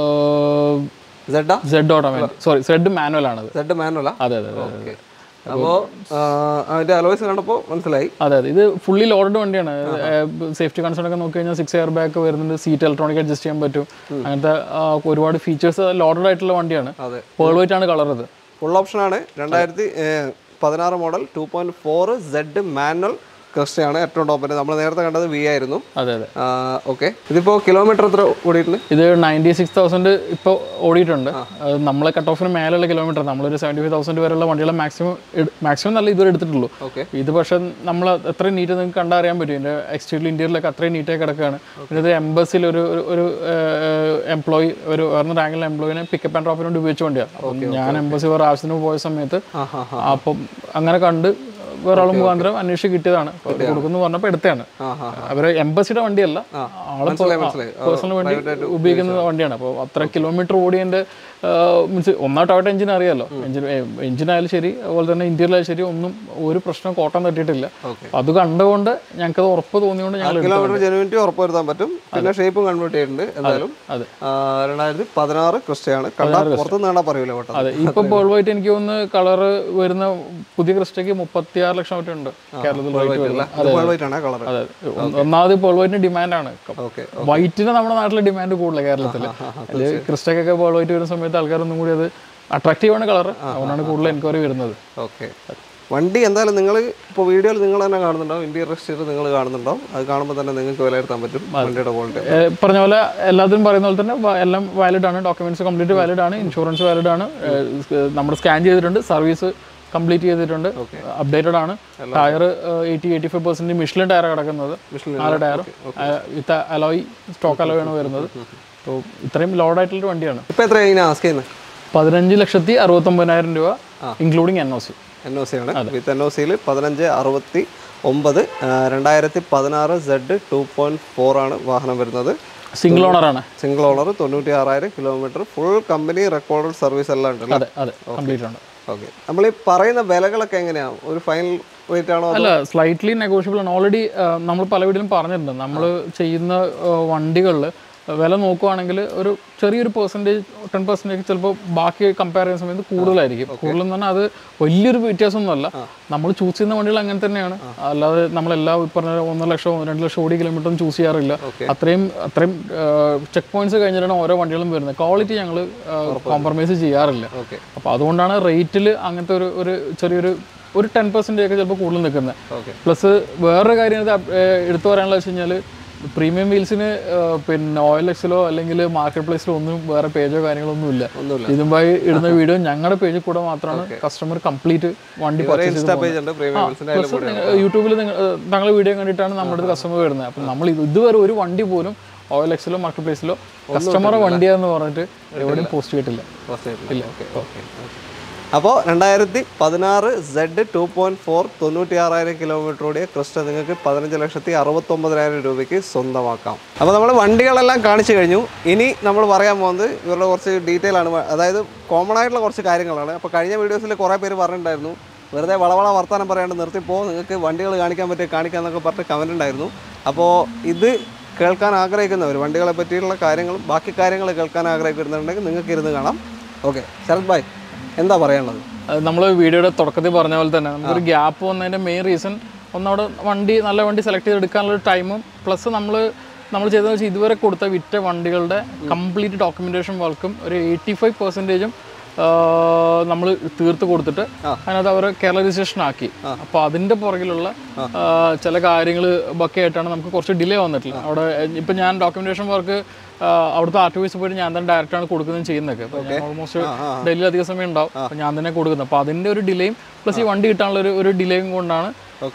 B: സെഡാ
A: Z automatic sorry Z manual ആണത്
B: സെഡ് മാനുവലാ
A: അതെ അതെ അതെ
B: ഓക്കെ അപ്പോൾ അതിന്റെ അലോയ്സ് കണ്ടപ്പോൾ മനസ്സിലായി
A: അതെ അതെ ഇത് ഫുള്ളി ലോഡഡ് വണ്ടിയാണ് സേഫ്റ്റി കൺസേൺ ഒക്കെ നോക്കി കഴിഞ്ഞാൽ സിക്സ് എയർ ബാഗ് വരുന്നുണ്ട് സീറ്റ് ഇലക്ട്രോണിക് അഡ്ജസ്റ്റ് ചെയ്യാൻ പറ്റും അങ്ങനത്തെ ആ, ഒരുപാട് ഫീച്ചേഴ്സ് ലോഡഡ് ആയിട്ടുള്ള വണ്ടിയാണ്
B: അതെ
A: പേൾ വൈറ്റ് ആണ് കളർ ഇത്
B: ഫുൾ ഓപ്ഷനാണ് രണ്ടായിരത്തി പതിനാറ് model two point four Z manual ക്രിസ്റ്റയാണ് ഏറ്റവും ടോപ്പിൻ്റെ നമ്മൾ നേരത്തെ കണ്ടത് വി ആയിരുന്നു
A: അതെ അതെ
B: ഓക്കെ ഇതിപ്പോൾ കിലോമീറ്റർ എത്ര ഓടിയിട്ടുണ്ട്
A: ഇത് നയൻറ്റി സിക്സ് തൗസൻഡ് ഇപ്പോൾ ഓടിയിട്ടുണ്ട് അത് നമ്മളെ കട്ട് ഓഫിന് മേലുള്ള കിലോമീറ്റർ നമ്മളൊരു സെവൻറ്റി ഫൈവ് തൗസൻഡ് വരെയുള്ള വണ്ടികളെ മാക്സിമം മാക്സിമം നല്ല ഇതുവരെ എടുത്തിട്ടുള്ളൂ
B: ഓക്കെ
A: ഇത് പക്ഷേ നമ്മൾ എത്ര നീറ്റ് നിങ്ങൾക്ക് കണ്ടറിയാൻ പറ്റും ഇതിൻ്റെ എക്സ്റ്റീരിയൽ ഇന്റീരിയലൊക്കെ അത്രയും നീറ്റായി കിടക്കുകയാണ് പിന്നെ ഇത് എംബസിൽ ഒരു ഒരു- ഒരു എംപ്ലോയി ഒരു ഉയർന്ന റാങ്കിലുള്ള എംപ്ലോയിനെ പിക്കപ്പ് ആൻഡ് ഡ്രോപ്പിന് വേണ്ടി ഉപയോഗിച്ച വണ്ടിയാണ് അപ്പം ഞാൻ എംബസി വേറെ ആവശ്യത്തിന് പോയ സമയത്ത്
B: ആ ഹാ
A: അപ്പം അങ്ങനെ കണ്ട് വേറെ ആൾ മുഖാന്തരം അന്വേഷിച്ച് കിട്ടിയതാണ് അപ്പൊ അത് കൊടുക്കുന്നു പറഞ്ഞപ്പോൾ എടുത്തതാണ്
B: ആ ഹാ
A: അവര് എംബസിയുടെ വണ്ടിയല്ല ആള്
B: മനസ്സിലായി.
A: പേഴ്സണൽ വണ്ടി ഉപയോഗിക്കുന്ന വണ്ടിയാണ് അപ്പോൾ അത്ര കിലോമീറ്റർ ഓടിയതിന്റെ മീൻസ് ഒന്നാമത്തെ എഞ്ചിൻ അറിയാലോ എഞ്ചിൻ എഞ്ചിൻ ആയാലും ശരി അതുപോലെ തന്നെ ഇന്ത്യയിൽ ആയാലും ശരി ഒന്നും ഒരു പ്രശ്നം കോട്ടം തട്ടിയിട്ടില്ല
B: Okay.
A: അപ്പൊ അത് കണ്ടുകൊണ്ട് ഞങ്ങൾക്ക് അത് ഉറപ്പ് തോന്നിയോണ്ട് ഞങ്ങൾ എടുത്തു.
B: കിലോമീറ്റർ ജെനുവിനിറ്റി ഉറപ്പുവരുത്താൻ പറ്റും പിന്നെ ഷേപ്പും കൺവേർട്ട് ചെയ്തിട്ടുണ്ട് എന്തായാലും
A: അതെ
B: ആ, രണ്ടായിരത്തി പതിനാറ് ക്രിസ്റ്റയാണ് കണ്ടാൽ പുറത്തുനിന്ന് കാണാൻ പറയൂല പെട്ടെന്ന്
A: അതെ ഇപ്പൊ പേൾ വൈറ്റ് എനിക്ക് തോന്നുന്നു കളറ് വരുന്ന പുതിയ ക്രിസ്റ്റയ്ക്ക് മുപ്പത്തി ആറ് ലക്ഷം മറ്റേ ഉണ്ട് കേരളത്തിൽ റേറ്റ് വരുന്നത്
B: ഇത് pearl white ആണ് കളർ
A: അതെ ഒന്ന് ഒന്നാമത് പേൾ വൈറ്റിന് ഡിമാൻഡാണ്
B: ഓക്കെ
A: വൈറ്റിന് നമ്മുടെ നാട്ടിലെ ഡിമാൻഡ് കൂടുതൽ കേരളത്തിൽ അത് ക്രിസ്റ്റക്കൊക്കെ പേൾ വൈറ്റ് വരുന്ന സമയത്ത് ആൾക്കാരൊന്നും കൂടി അത് അട്രാക്റ്റീവ് ആണ് കളർ അതുകൊണ്ടാണ് കൂടുതൽ എൻക്വയറി വരുന്നത്
B: ഓക്കെ വണ്ടി എന്തായാലും നിങ്ങൾ ഇപ്പോൾ വീഡിയോയിൽ നിങ്ങൾ തന്നെ കാണുന്നുണ്ടാവും ഇന്ത്യൻ റെസ്റ്റീർ നിങ്ങൾ കാണുന്നുണ്ടാവും അത് കാണുമ്പോൾ തന്നെ നിങ്ങൾക്ക് വിലയിരുത്താൻ പറ്റും വണ്ടിയുടെ ക്വാളിറ്റി
A: ഏഹ് പറഞ്ഞ പോലെ എല്ലാത്തിനും പറയുന്ന പോലെ തന്നെ വ- എല്ലാം വാലിഡ് ആണ് ഡോക്യുമെന്റ്സ് കംപ്ലീറ്റ് വാലിഡ് ആണ് ഇൻഷുറൻസ് വാലിഡ് ആണ് ഏഹ് നമ്മൾ സ്കാൻ ചെയ്തിട്ടുണ്ട് സർവീസ് കംപ്ലീറ്റ് ചെയ്തിട്ടുണ്ട് അപ്ഡേറ്റഡ് ആണ് tyre eighty eighty five percent Michelin tyre കിടക്കുന്നത് നാല് tyre with alloy stock alloy ആണ് വരുന്നത് അപ്പോൾ ഇത്രയും ലോഡ് ആയിട്ടുള്ള വണ്ടിയാണ്
B: ഇപ്പോൾ എത്രയാണ് ഇതിനെ ആസ്ക് ചെയ്യുന്നത്
A: പതിനഞ്ച് ലക്ഷത്തി അറുപത്തൊമ്പതിനായിരം രൂപ including N O C
B: N O C ആണ് വിത്ത് എൻ ഒ സിയിൽ പതിനഞ്ച് അറുപത്തി ഒമ്പത് ആ, രണ്ടായിരത്തി പതിനാറ് സെഡ് ടു പോയിന്റ് ഫോർ ആണ് വാഹനം വരുന്നത്
A: സിംഗിൾ ഓണർ ആണ്
B: സിംഗിൾ ഓണർ തൊണ്ണൂറ്റി ആറായിരം kilometre full company record service എല്ലാം ഉണ്ടല്ലോ
A: അതെ അതെ കംപ്ലീറ്റ് ആണ്
B: ഓക്കെ നമ്മൾ ഈ പറയുന്ന വിലകളൊക്കെ എങ്ങനെയാണ് ഒരു ഫൈനൽ റേറ്റ് ആണോ
A: അല്ല സ്ലൈറ്റ്ലി നെഗോഷ്യബിൾ ആണ് ഓൾറെഡി നമ്മൾ പല വീട്ടിലും പറഞ്ഞിട്ടുണ്ട് നമ്മൾ ചെയ്യുന്ന വണ്ടികളിൽ വില നോക്കുവാണെങ്കിൽ ഒരു ചെറിയൊരു പെർസെൻറ്റേജ് ടെൻ പെർസെൻറ്റേജ് ചിലപ്പോൾ ബാക്കി കമ്പയർ ചെയ്യുന്ന സമയത്ത് കൂടുതലായിരിക്കും കൂടുതൽ എന്ന് പറഞ്ഞാൽ അത് വലിയൊരു വ്യത്യാസമൊന്നുമല്ല നമ്മൾ ചൂസ് ചെയ്യുന്ന വണ്ടികൾ അങ്ങനെ തന്നെയാണ് അല്ലാതെ നമ്മളെല്ലാ ഈ പറഞ്ഞ ഒന്നര ലക്ഷം രണ്ട് ലക്ഷം ഓടി കിലോമീറ്ററും ചൂസ് ചെയ്യാറില്ല അത്രയും അത്രയും ചെക്ക് പോയിന്റ്സ് കഴിഞ്ഞിട്ടാണ് ഓരോ വണ്ടികളും വരുന്നത് ക്വാളിറ്റി ഞങ്ങൾ കോംപ്രമൈസ് ചെയ്യാറില്ല
B: ഓക്കെ
A: അപ്പോൾ അതുകൊണ്ടാണ് റേറ്റിൽ അങ്ങനത്തെ ഒരു ഒരു ചെറിയൊരു ഒരു ടെൻ പെർസെൻറ്റേജ് ഒക്കെ ചിലപ്പോൾ കൂടുതൽ നിൽക്കുന്നത്
B: ഓക്കെ
A: പ്ലസ് വേറൊരു കാര്യം ഇത് അപ്- ഏർ എടുത്തു പറയാനുള്ളത് വെച്ച് കഴിഞ്ഞാൽ പ്രീമിയം വീൽസിന് പിന്നെ ഓയിൽ എക്സിലോ അല്ലെങ്കിൽ മാർക്കറ്റ് പ്ലേസിലോ ഒന്നും വേറെ പേജോ കാര്യങ്ങളോ ഒന്നും ഇല്ല
B: ഒന്നുമില്ല
A: ഇതുമായി ഇടുന്ന വീഡിയോ ഞങ്ങളുടെ പേജിൽ കൂടെ മാത്രമാണ് കസ്റ്റമർ കംപ്ലീറ്റ് വണ്ടി പർച്ചേസ്
B: ഇൻസ്റ്റാ പേജ് ഉണ്ട് പ്രീമിയം
A: പ്ലസ് യൂട്യൂബിൽ ഞങ്ങൾ വീഡിയോ കണ്ടിട്ടാണ് നമ്മുടെ അടുത്ത് കസ്റ്റമർ വരുന്നത് അപ്പം നമ്മൾ ഇത് ഇതുവരെ ഒരു വണ്ടി പോലും ഓയിൽ എക്സിലോ മാർക്കറ്റ് പ്ലേസിലോ കസ്റ്റമർ വണ്ടിയാന്ന് പറഞ്ഞിട്ട് എവിടെയും പോസ്റ്റ് ചെയ്തിട്ടില്ല
B: ഇല്ല ഓക്കെ ഓക്കെ അപ്പോൾ രണ്ടായിരത്തി പതിനാറ് സെഡ് ടു പോയിന്റ് ഫോർ തൊണ്ണൂറ്റി ആറായിരം കിലോമീറ്റർ ഓടിയ ക്രിസ്റ്റ നിങ്ങൾക്ക് പതിനഞ്ച് ലക്ഷത്തി അറുപത്തൊമ്പതിനായിരം രൂപയ്ക്ക് സ്വന്തമാക്കാം അപ്പോൾ നമ്മൾ വണ്ടികളെല്ലാം കാണിച്ചു കഴിഞ്ഞു ഇനി നമ്മൾ പറയാൻ പോകുന്നത് ഇവരുടെ കുറച്ച് ഡീറ്റെയിൽ ആണ് അതായത് കോമൺ ആയിട്ടുള്ള കുറച്ച് കാര്യങ്ങളാണ് അപ്പോൾ കഴിഞ്ഞ വീഡിയോസിൽ കുറേ പേര് പറഞ്ഞിട്ടുണ്ടായിരുന്നു വെറുതെ വളവള വർത്താനം പറയാണ്ട് നിർത്തിപ്പോ നിങ്ങൾക്ക് വണ്ടികൾ കാണിക്കാൻ പറ്റുക കാണിക്കാന്നൊക്കെ പറഞ്ഞിട്ട് കമൻ്റ് ഉണ്ടായിരുന്നു അപ്പോൾ ഇത് കേൾക്കാൻ ആഗ്രഹിക്കുന്നവർ വണ്ടികളെ പറ്റിയുള്ള കാര്യങ്ങളും ബാക്കി കാര്യങ്ങൾ കേൾക്കാൻ ആഗ്രഹിക്കുന്നുണ്ടെങ്കിൽ നിങ്ങൾക്ക് ഇരുന്ന് കാണാം ഓക്കെ ശരത് ഭായ് എന്താ പറയാനുള്ളത്
A: നമ്മൾ വീഡിയോയുടെ തുടക്കത്തിൽ പറഞ്ഞ പോലെ തന്നെ നമുക്കൊരു ഗ്യാപ്പ് വന്നതിന്റെ മെയിൻ റീസൺ ഒന്നവിടെ വണ്ടി നല്ല വണ്ടി സെലക്ട് ചെയ്തെടുക്കാനുള്ള ടൈമും പ്ലസ് നമ്മൾ നമ്മൾ ചെയ്തതെന്ന് വെച്ചാൽ ഇതുവരെ കൊടുത്ത വിറ്റ വണ്ടികളുടെ കംപ്ലീറ്റ് ഡോക്യുമെന്റേഷൻ വർക്കും ഒരു എയ്റ്റി ഫൈവ് പെർസെൻറ്റേജും നമ്മൾ തീർത്ത് കൊടുത്തിട്ട് അതിനകത്ത് അവർ കേരള രജിസ്ട്രേഷൻ ആക്കി അപ്പോൾ അതിന്റെ പുറകിലുള്ള ആ, ചില കാര്യങ്ങൾ ഒക്കെ ആയിട്ടാണ് നമുക്ക് കുറച്ച് ഡിലേ വന്നിട്ടില്ല അവിടെ ഇപ്പം ഞാൻ ഡോക്യുമെന്റേഷൻ വർക്ക് അവിടുത്തെ ആർ ടി ഓഫീസിൽ പോയിട്ട് ഞാൻ തന്നെ ഡയറക്റ്റ് ആണ് കൊടുക്കുന്നത് ചെയ്യുന്നതൊക്കെ അപ്പോൾ ഞാൻ ഓൾമോസ്റ്റ് ഡൽഹിയിൽ അധിക സമയം ഉണ്ടാവും അപ്പോൾ ഞാൻ തന്നെ കൊടുക്കുന്നത് അപ്പോൾ അതിന്റെ ഒരു ഡിലേയും പ്ലസ് ഈ വണ്ടി കിട്ടാനുള്ള ഒരു ഒരു ഡിലേയും കൊണ്ടാണ്
B: ഓക്കെ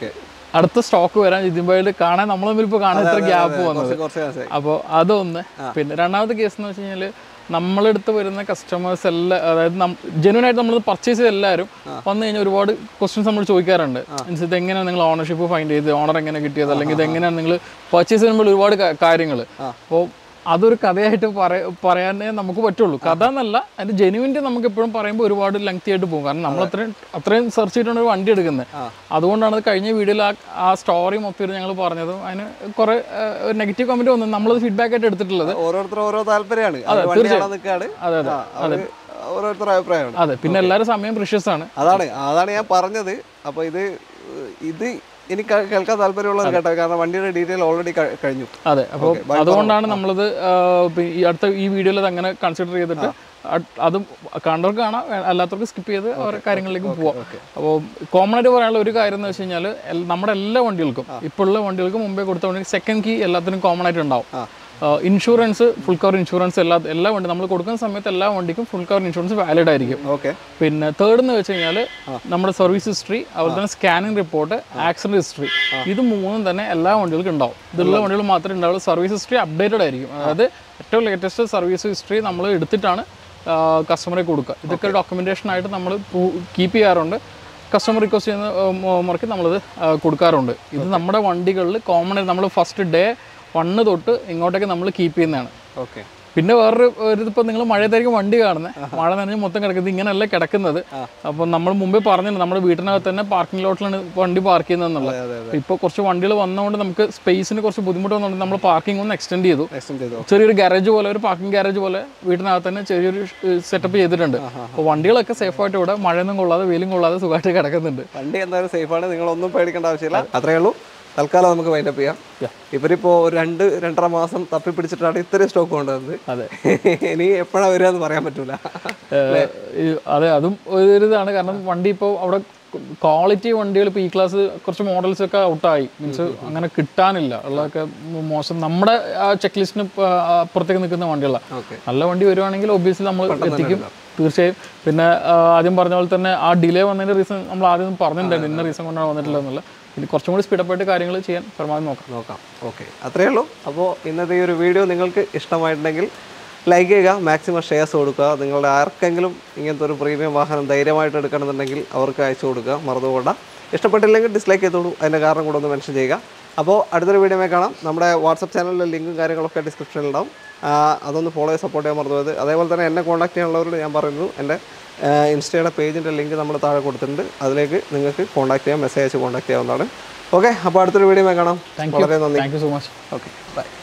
A: അടുത്ത സ്റ്റോക്ക് വരാൻ ഇതിമ്പായിട്ട് കാണാൻ നമ്മൾ തമ്മിൽ ഇപ്പോൾ കാണാൻ ഇത്ര ഗ്യാപ്പ് വന്നത്
B: കുറച്ച് കുറച്ച് മനസ്സിലായി
A: അപ്പോൾ അതൊന്ന് പിന്നെ രണ്ടാമത്തെ കേസ് എന്ന് വെച്ച് കഴിഞ്ഞാൽ നമ്മളെടുത്ത് വരുന്ന കസ്റ്റമേഴ്സ് എല്ലാം അതായത് ജെന്യൂൻ ആയിട്ട് നമ്മൾ പർച്ചേസ് ചെയ്ത എല്ലാവരും വന്നു കഴിഞ്ഞാൽ ഒരുപാട് ക്വസ്റ്റ്യൻസ് നമ്മൾ ചോദിക്കാറുണ്ട് മീൻസ് ഇത് എങ്ങനെയാണ് നിങ്ങൾ ഓണർഷിപ്പ് ഫൈൻഡ് ചെയ്ത് ഓണർ എങ്ങനെ കിട്ടിയത് അല്ലെങ്കിൽ ഇത് എങ്ങനെയാണ് നിങ്ങൾ പർച്ചേസ് ചെയ്യുമ്പോൾ ഒരുപാട് കാര്യങ്ങൾ അപ്പോൾ അതൊരു കഥയായിട്ട് പറയ പറയാനേ നമുക്ക് പറ്റുള്ളൂ കഥ എന്നല്ല അതിന്റെ ജെനുവിൻ്റെ നമുക്ക് എപ്പോഴും പറയുമ്പോൾ ഒരുപാട് ലെങ്തി ആയിട്ട് പോകും കാരണം നമ്മൾ അത്രയും അത്രയും സെർച്ച് ചെയ്തിട്ടാണ് ഒരു വണ്ടി എടുക്കുന്നത് അതുകൊണ്ടാണ് അത് കഴിഞ്ഞ വീഡിയോയിൽ ആ ആ സ്റ്റോറി മൊത്തം ഞങ്ങൾ പറഞ്ഞതും അതിന് കുറെ നെഗറ്റീവ് കമന്റ് വന്നു നമ്മളത് ഫീഡ്ബാക്ക് ആയിട്ട് എടുത്തിട്ടുള്ളത്
B: ഓരോരുത്തർ ഓരോ താല്പര്യമാണ് അവര് വണ്ടി കാണാൻ നിൽക്കാണ്
A: അതെ അതെ
B: അവര് ഓരോരുത്തരുടെ അഭിപ്രായമാണ്
A: അതെ പിന്നെ എല്ലാവരും സമയം പ്രിഷ്യസ് ആണ്
B: അതാണ് അതാണ് ഞാൻ പറഞ്ഞത് അപ്പൊ ഇത് ഇത് എനിക്ക് കേൾക്കാൻ താല്പര്യമുള്ളത് കേട്ടോ കാരണം വണ്ടിയുടെ ഡീറ്റെയിൽ ഓൾറെഡി കഴിഞ്ഞു
A: അതെ അപ്പോൾ അതുകൊണ്ടാണ് നമ്മളത് ആ, ഇപ്പൊ ഈ അടുത്ത ഈ വീഡിയോയിൽ അത് അങ്ങനെ കൺസിഡർ ചെയ്തിട്ട് അ- അത് കണ്ടവർക്ക് കാണാം വേ- അല്ലാത്തവർക്ക് സ്കിപ്പ് ചെയ്ത് അവരുടെ കാര്യങ്ങളിലേക്ക് പോവാം അപ്പോൾ കോമൺ ആയിട്ട് പറയാനുള്ള ഒരു കാര്യം എന്ന് വെച്ച് കഴിഞ്ഞാൽ നമ്മുടെ എല്ലാ വണ്ടികൾക്കും ഇപ്പോൾ ഉള്ള വണ്ടികൾക്ക് മുമ്പേ കൊടുത്ത വണ്ടി സെക്കൻഡ് കീ എല്ലാത്തിനും കോമൺ ആയിട്ട് ഉണ്ടാവും ഇൻഷുറൻസ് ഫുൾ കവർ ഇൻഷുറൻസ് എല്ലാ എല്ലാ വണ്ടി നമ്മൾ കൊടുക്കുന്ന സമയത്ത് എല്ലാ വണ്ടിക്കും ഫുൾ കവർ ഇൻഷുറൻസ് വാലിഡ് ആയിരിക്കും
B: ഓക്കെ
A: പിന്നെ തേർഡ് എന്ന് വെച്ച് കഴിഞ്ഞാൽ നമ്മുടെ സർവീസ് ഹിസ്റ്ററി അതുപോലെ തന്നെ സ്കാനിങ് റിപ്പോർട്ട് ആക്സിഡന്റ് ഹിസ്റ്ററി ഇത് മൂന്നും തന്നെ എല്ലാ വണ്ടികൾക്കും ഉണ്ടാവും ഇതുള്ള വണ്ടികൾ മാത്രമേ ഉണ്ടാവുള്ളൂ സർവീസ് ഹിസ്റ്ററി അപ്ഡേറ്റഡ് ആയിരിക്കും അതായത് ഏറ്റവും ലേറ്റസ്റ്റ് സർവീസ് ഹിസ്റ്ററി നമ്മൾ എടുത്തിട്ടാണ് കസ്റ്റമറെ കൊടുക്കുക ഇതൊക്കെ ഡോക്യുമെന്റേഷൻ ആയിട്ട് നമ്മൾ കീപ്പ് ചെയ്യാറുണ്ട് കസ്റ്റമർ റിക്വസ്റ്റ് ചെയ്യുന്ന ആ, മുറയ്ക്ക് നമ്മളത് ആ, കൊടുക്കാറുണ്ട് ഇത് നമ്മുടെ വണ്ടികളിൽ കോമൺ ആയിട്ട് നമ്മൾ ഫസ്റ്റ് ഡേ വണ്ണ് തൊട്ട് ഇങ്ങോട്ടേക്ക് നമ്മൾ കീപ്പ് ചെയ്യുന്നതാണ്
B: ഓക്കെ
A: പിന്നെ വേറൊരു ഒരു ഇതിപ്പോൾ നിങ്ങൾ മഴയത്തായിരിക്കും വണ്ടി കാണുന്നത് മഴ നനഞ്ഞ് മൊത്തം കിടക്കുന്നത് ഇങ്ങനെയല്ല കിടക്കുന്നത് അപ്പോൾ നമ്മൾ മുമ്പേ പറഞ്ഞിട്ടുണ്ട് നമ്മുടെ വീട്ടിനകത്ത് തന്നെ പാർക്കിംഗ് ലോട്ടിലാണ് വണ്ടി പാർക്ക് ചെയ്യുന്നതെന്നുള്ളത്
B: അതെ അതെ
A: ഇപ്പോൾ കുറച്ച് വണ്ടികൾ വന്നതുകൊണ്ട് നമുക്ക് സ്പേസിന് കുറച്ച് ബുദ്ധിമുട്ട് വന്നതുകൊണ്ട് നമ്മൾ പാർക്കിംഗ് ഒന്ന് എക്സ്റ്റെൻഡ് ചെയ്തു
B: എക്സ്റ്റെൻഡ് ചെയ്തോ
A: ചെറിയൊരു ഗാരേജ് പോലെ ഒരു പാർക്കിംഗ് ഗാരേജ് പോലെ വീട്ടിനകത്ത് തന്നെ ചെറിയൊരു സെറ്റപ്പ് ചെയ്തിട്ടുണ്ട് അപ്പോൾ വണ്ടികളൊക്കെ സേഫായിട്ട് ഇവിടെ മഴയൊന്നും കൊള്ളാതെ വെയിലും കൊള്ളാതെ സുഖമായിട്ട് കിടക്കുന്നുണ്ട്
B: വണ്ടി എന്തായാലും സേഫാണ് നിങ്ങളൊന്നും പേടിക്കേണ്ട ആവശ്യമില്ല അത്രേ ഉള്ളൂ തൽക്കാലം നമുക്ക് വൈൻഡപ്പ് ചെയ്യാം ഇവരിപ്പോ ഒരു രണ്ട് രണ്ടര മാസം തപ്പി പിടിച്ചിട്ടാണ് ഇത്രയും സ്റ്റോക്ക് കൊണ്ടുവന്നത്
A: അതെ
B: ഇനി എപ്പോഴാ വരിക എന്ന് പറയാൻ പറ്റൂല
A: ഏഹ് ഈ- അതെ അതും ഒരു ഇതാണ് കാരണം വണ്ടി ഇപ്പോൾ അവിടെ ക്വാളിറ്റി വണ്ടികൾ ഇപ്പോൾ ഈ ക്ലാസ് കുറച്ച് മോഡൽസ് ഒക്കെ ഔട്ടായി മീൻസ് അങ്ങനെ കിട്ടാനില്ല ഉള്ളതൊക്കെ മോശം നമ്മുടെ ആ ചെക്ക് ലിസ്റ്റിന് അപ്പുറത്തേക്ക് നിൽക്കുന്ന വണ്ടികളാണ്
B: ഓക്കെ
A: നല്ല വണ്ടി വരുവാണെങ്കിൽ ഒബ്വിയസ്ലി നമ്മൾ എത്തിക്കും തീർച്ചയായും പിന്നെ ആ, ആദ്യം പറഞ്ഞ പോലെ തന്നെ ആ ഡിലേ വന്നതിന്റെ റീസൺ നമ്മൾ ആദ്യം പറഞ്ഞിട്ടുണ്ടായിരുന്നു ഇന്ന റീസൺ കൊണ്ടാണ് വന്നിട്ടില്ല എന്നുള്ള ഇനി കുറച്ചും കൂടി സ്പീഡപ്പായിട്ട് കാര്യങ്ങൾ ചെയ്യാൻ പരമാവധി നോക്കാം
B: നോക്കാം ഓക്കെ അത്രയേ ഉള്ളൂ അപ്പോൾ ഇന്നത്തെ ഈ ഒരു വീഡിയോ നിങ്ങൾക്ക് ഇഷ്ടമായിട്ടുണ്ടെങ്കിൽ ലൈക്ക് ചെയ്യുക മാക്സിമം ഷെയർസ് കൊടുക്കുക നിങ്ങളുടെ ആർക്കെങ്കിലും ഇങ്ങനത്തെ ഒരു പ്രീമിയം വാഹനം ധൈര്യമായിട്ട് എടുക്കണമെന്നുണ്ടെങ്കിൽ അവർക്ക് അയച്ചു കൊടുക്കുക മറന്നുകൊണ്ട ഇഷ്ടപ്പെട്ടില്ലെങ്കിൽ ഡിസ്ലൈക്ക് ചെയ്തോളൂ അതിൻ്റെ കാരണം കൂടെ ഒന്ന് മെൻഷൻ ചെയ്യുക അപ്പോൾ അടുത്തൊരു വീഡിയോ കാണാം നമ്മുടെ വാട്സപ്പ് ചാനലിലെ ലിങ്കും കാര്യങ്ങളൊക്കെ ഡിസ്ക്രിപ്ഷനിൽ ഉണ്ടാവും ആ, അതൊന്ന് ഫോളോ ചെയ്ത് സപ്പോർട്ട് ചെയ്യാൻ മറന്നു പോയത് അതേപോലെ തന്നെ എന്നെ കോൺടാക്ട് ചെയ്യാനുള്ളവരോട് ഞാൻ പറയുന്നു എൻ്റെ ഇൻസ്റ്റയുടെ പേജിൻ്റെ ലിങ്ക് നമ്മൾ താഴെ കൊടുത്തിട്ടുണ്ട് അതിലേക്ക് നിങ്ങൾക്ക് കോൺടാക്ട് ചെയ്യാം മെസ്സേജ് അയച്ച് കോൺടാക്ട് ചെയ്യാവുന്നതാണ് ഓക്കെ അപ്പോൾ അടുത്തൊരു വീഡിയോ കാണാം
A: താങ്ക് യു
B: വളരെ നന്ദി
A: thank you so much
B: okay by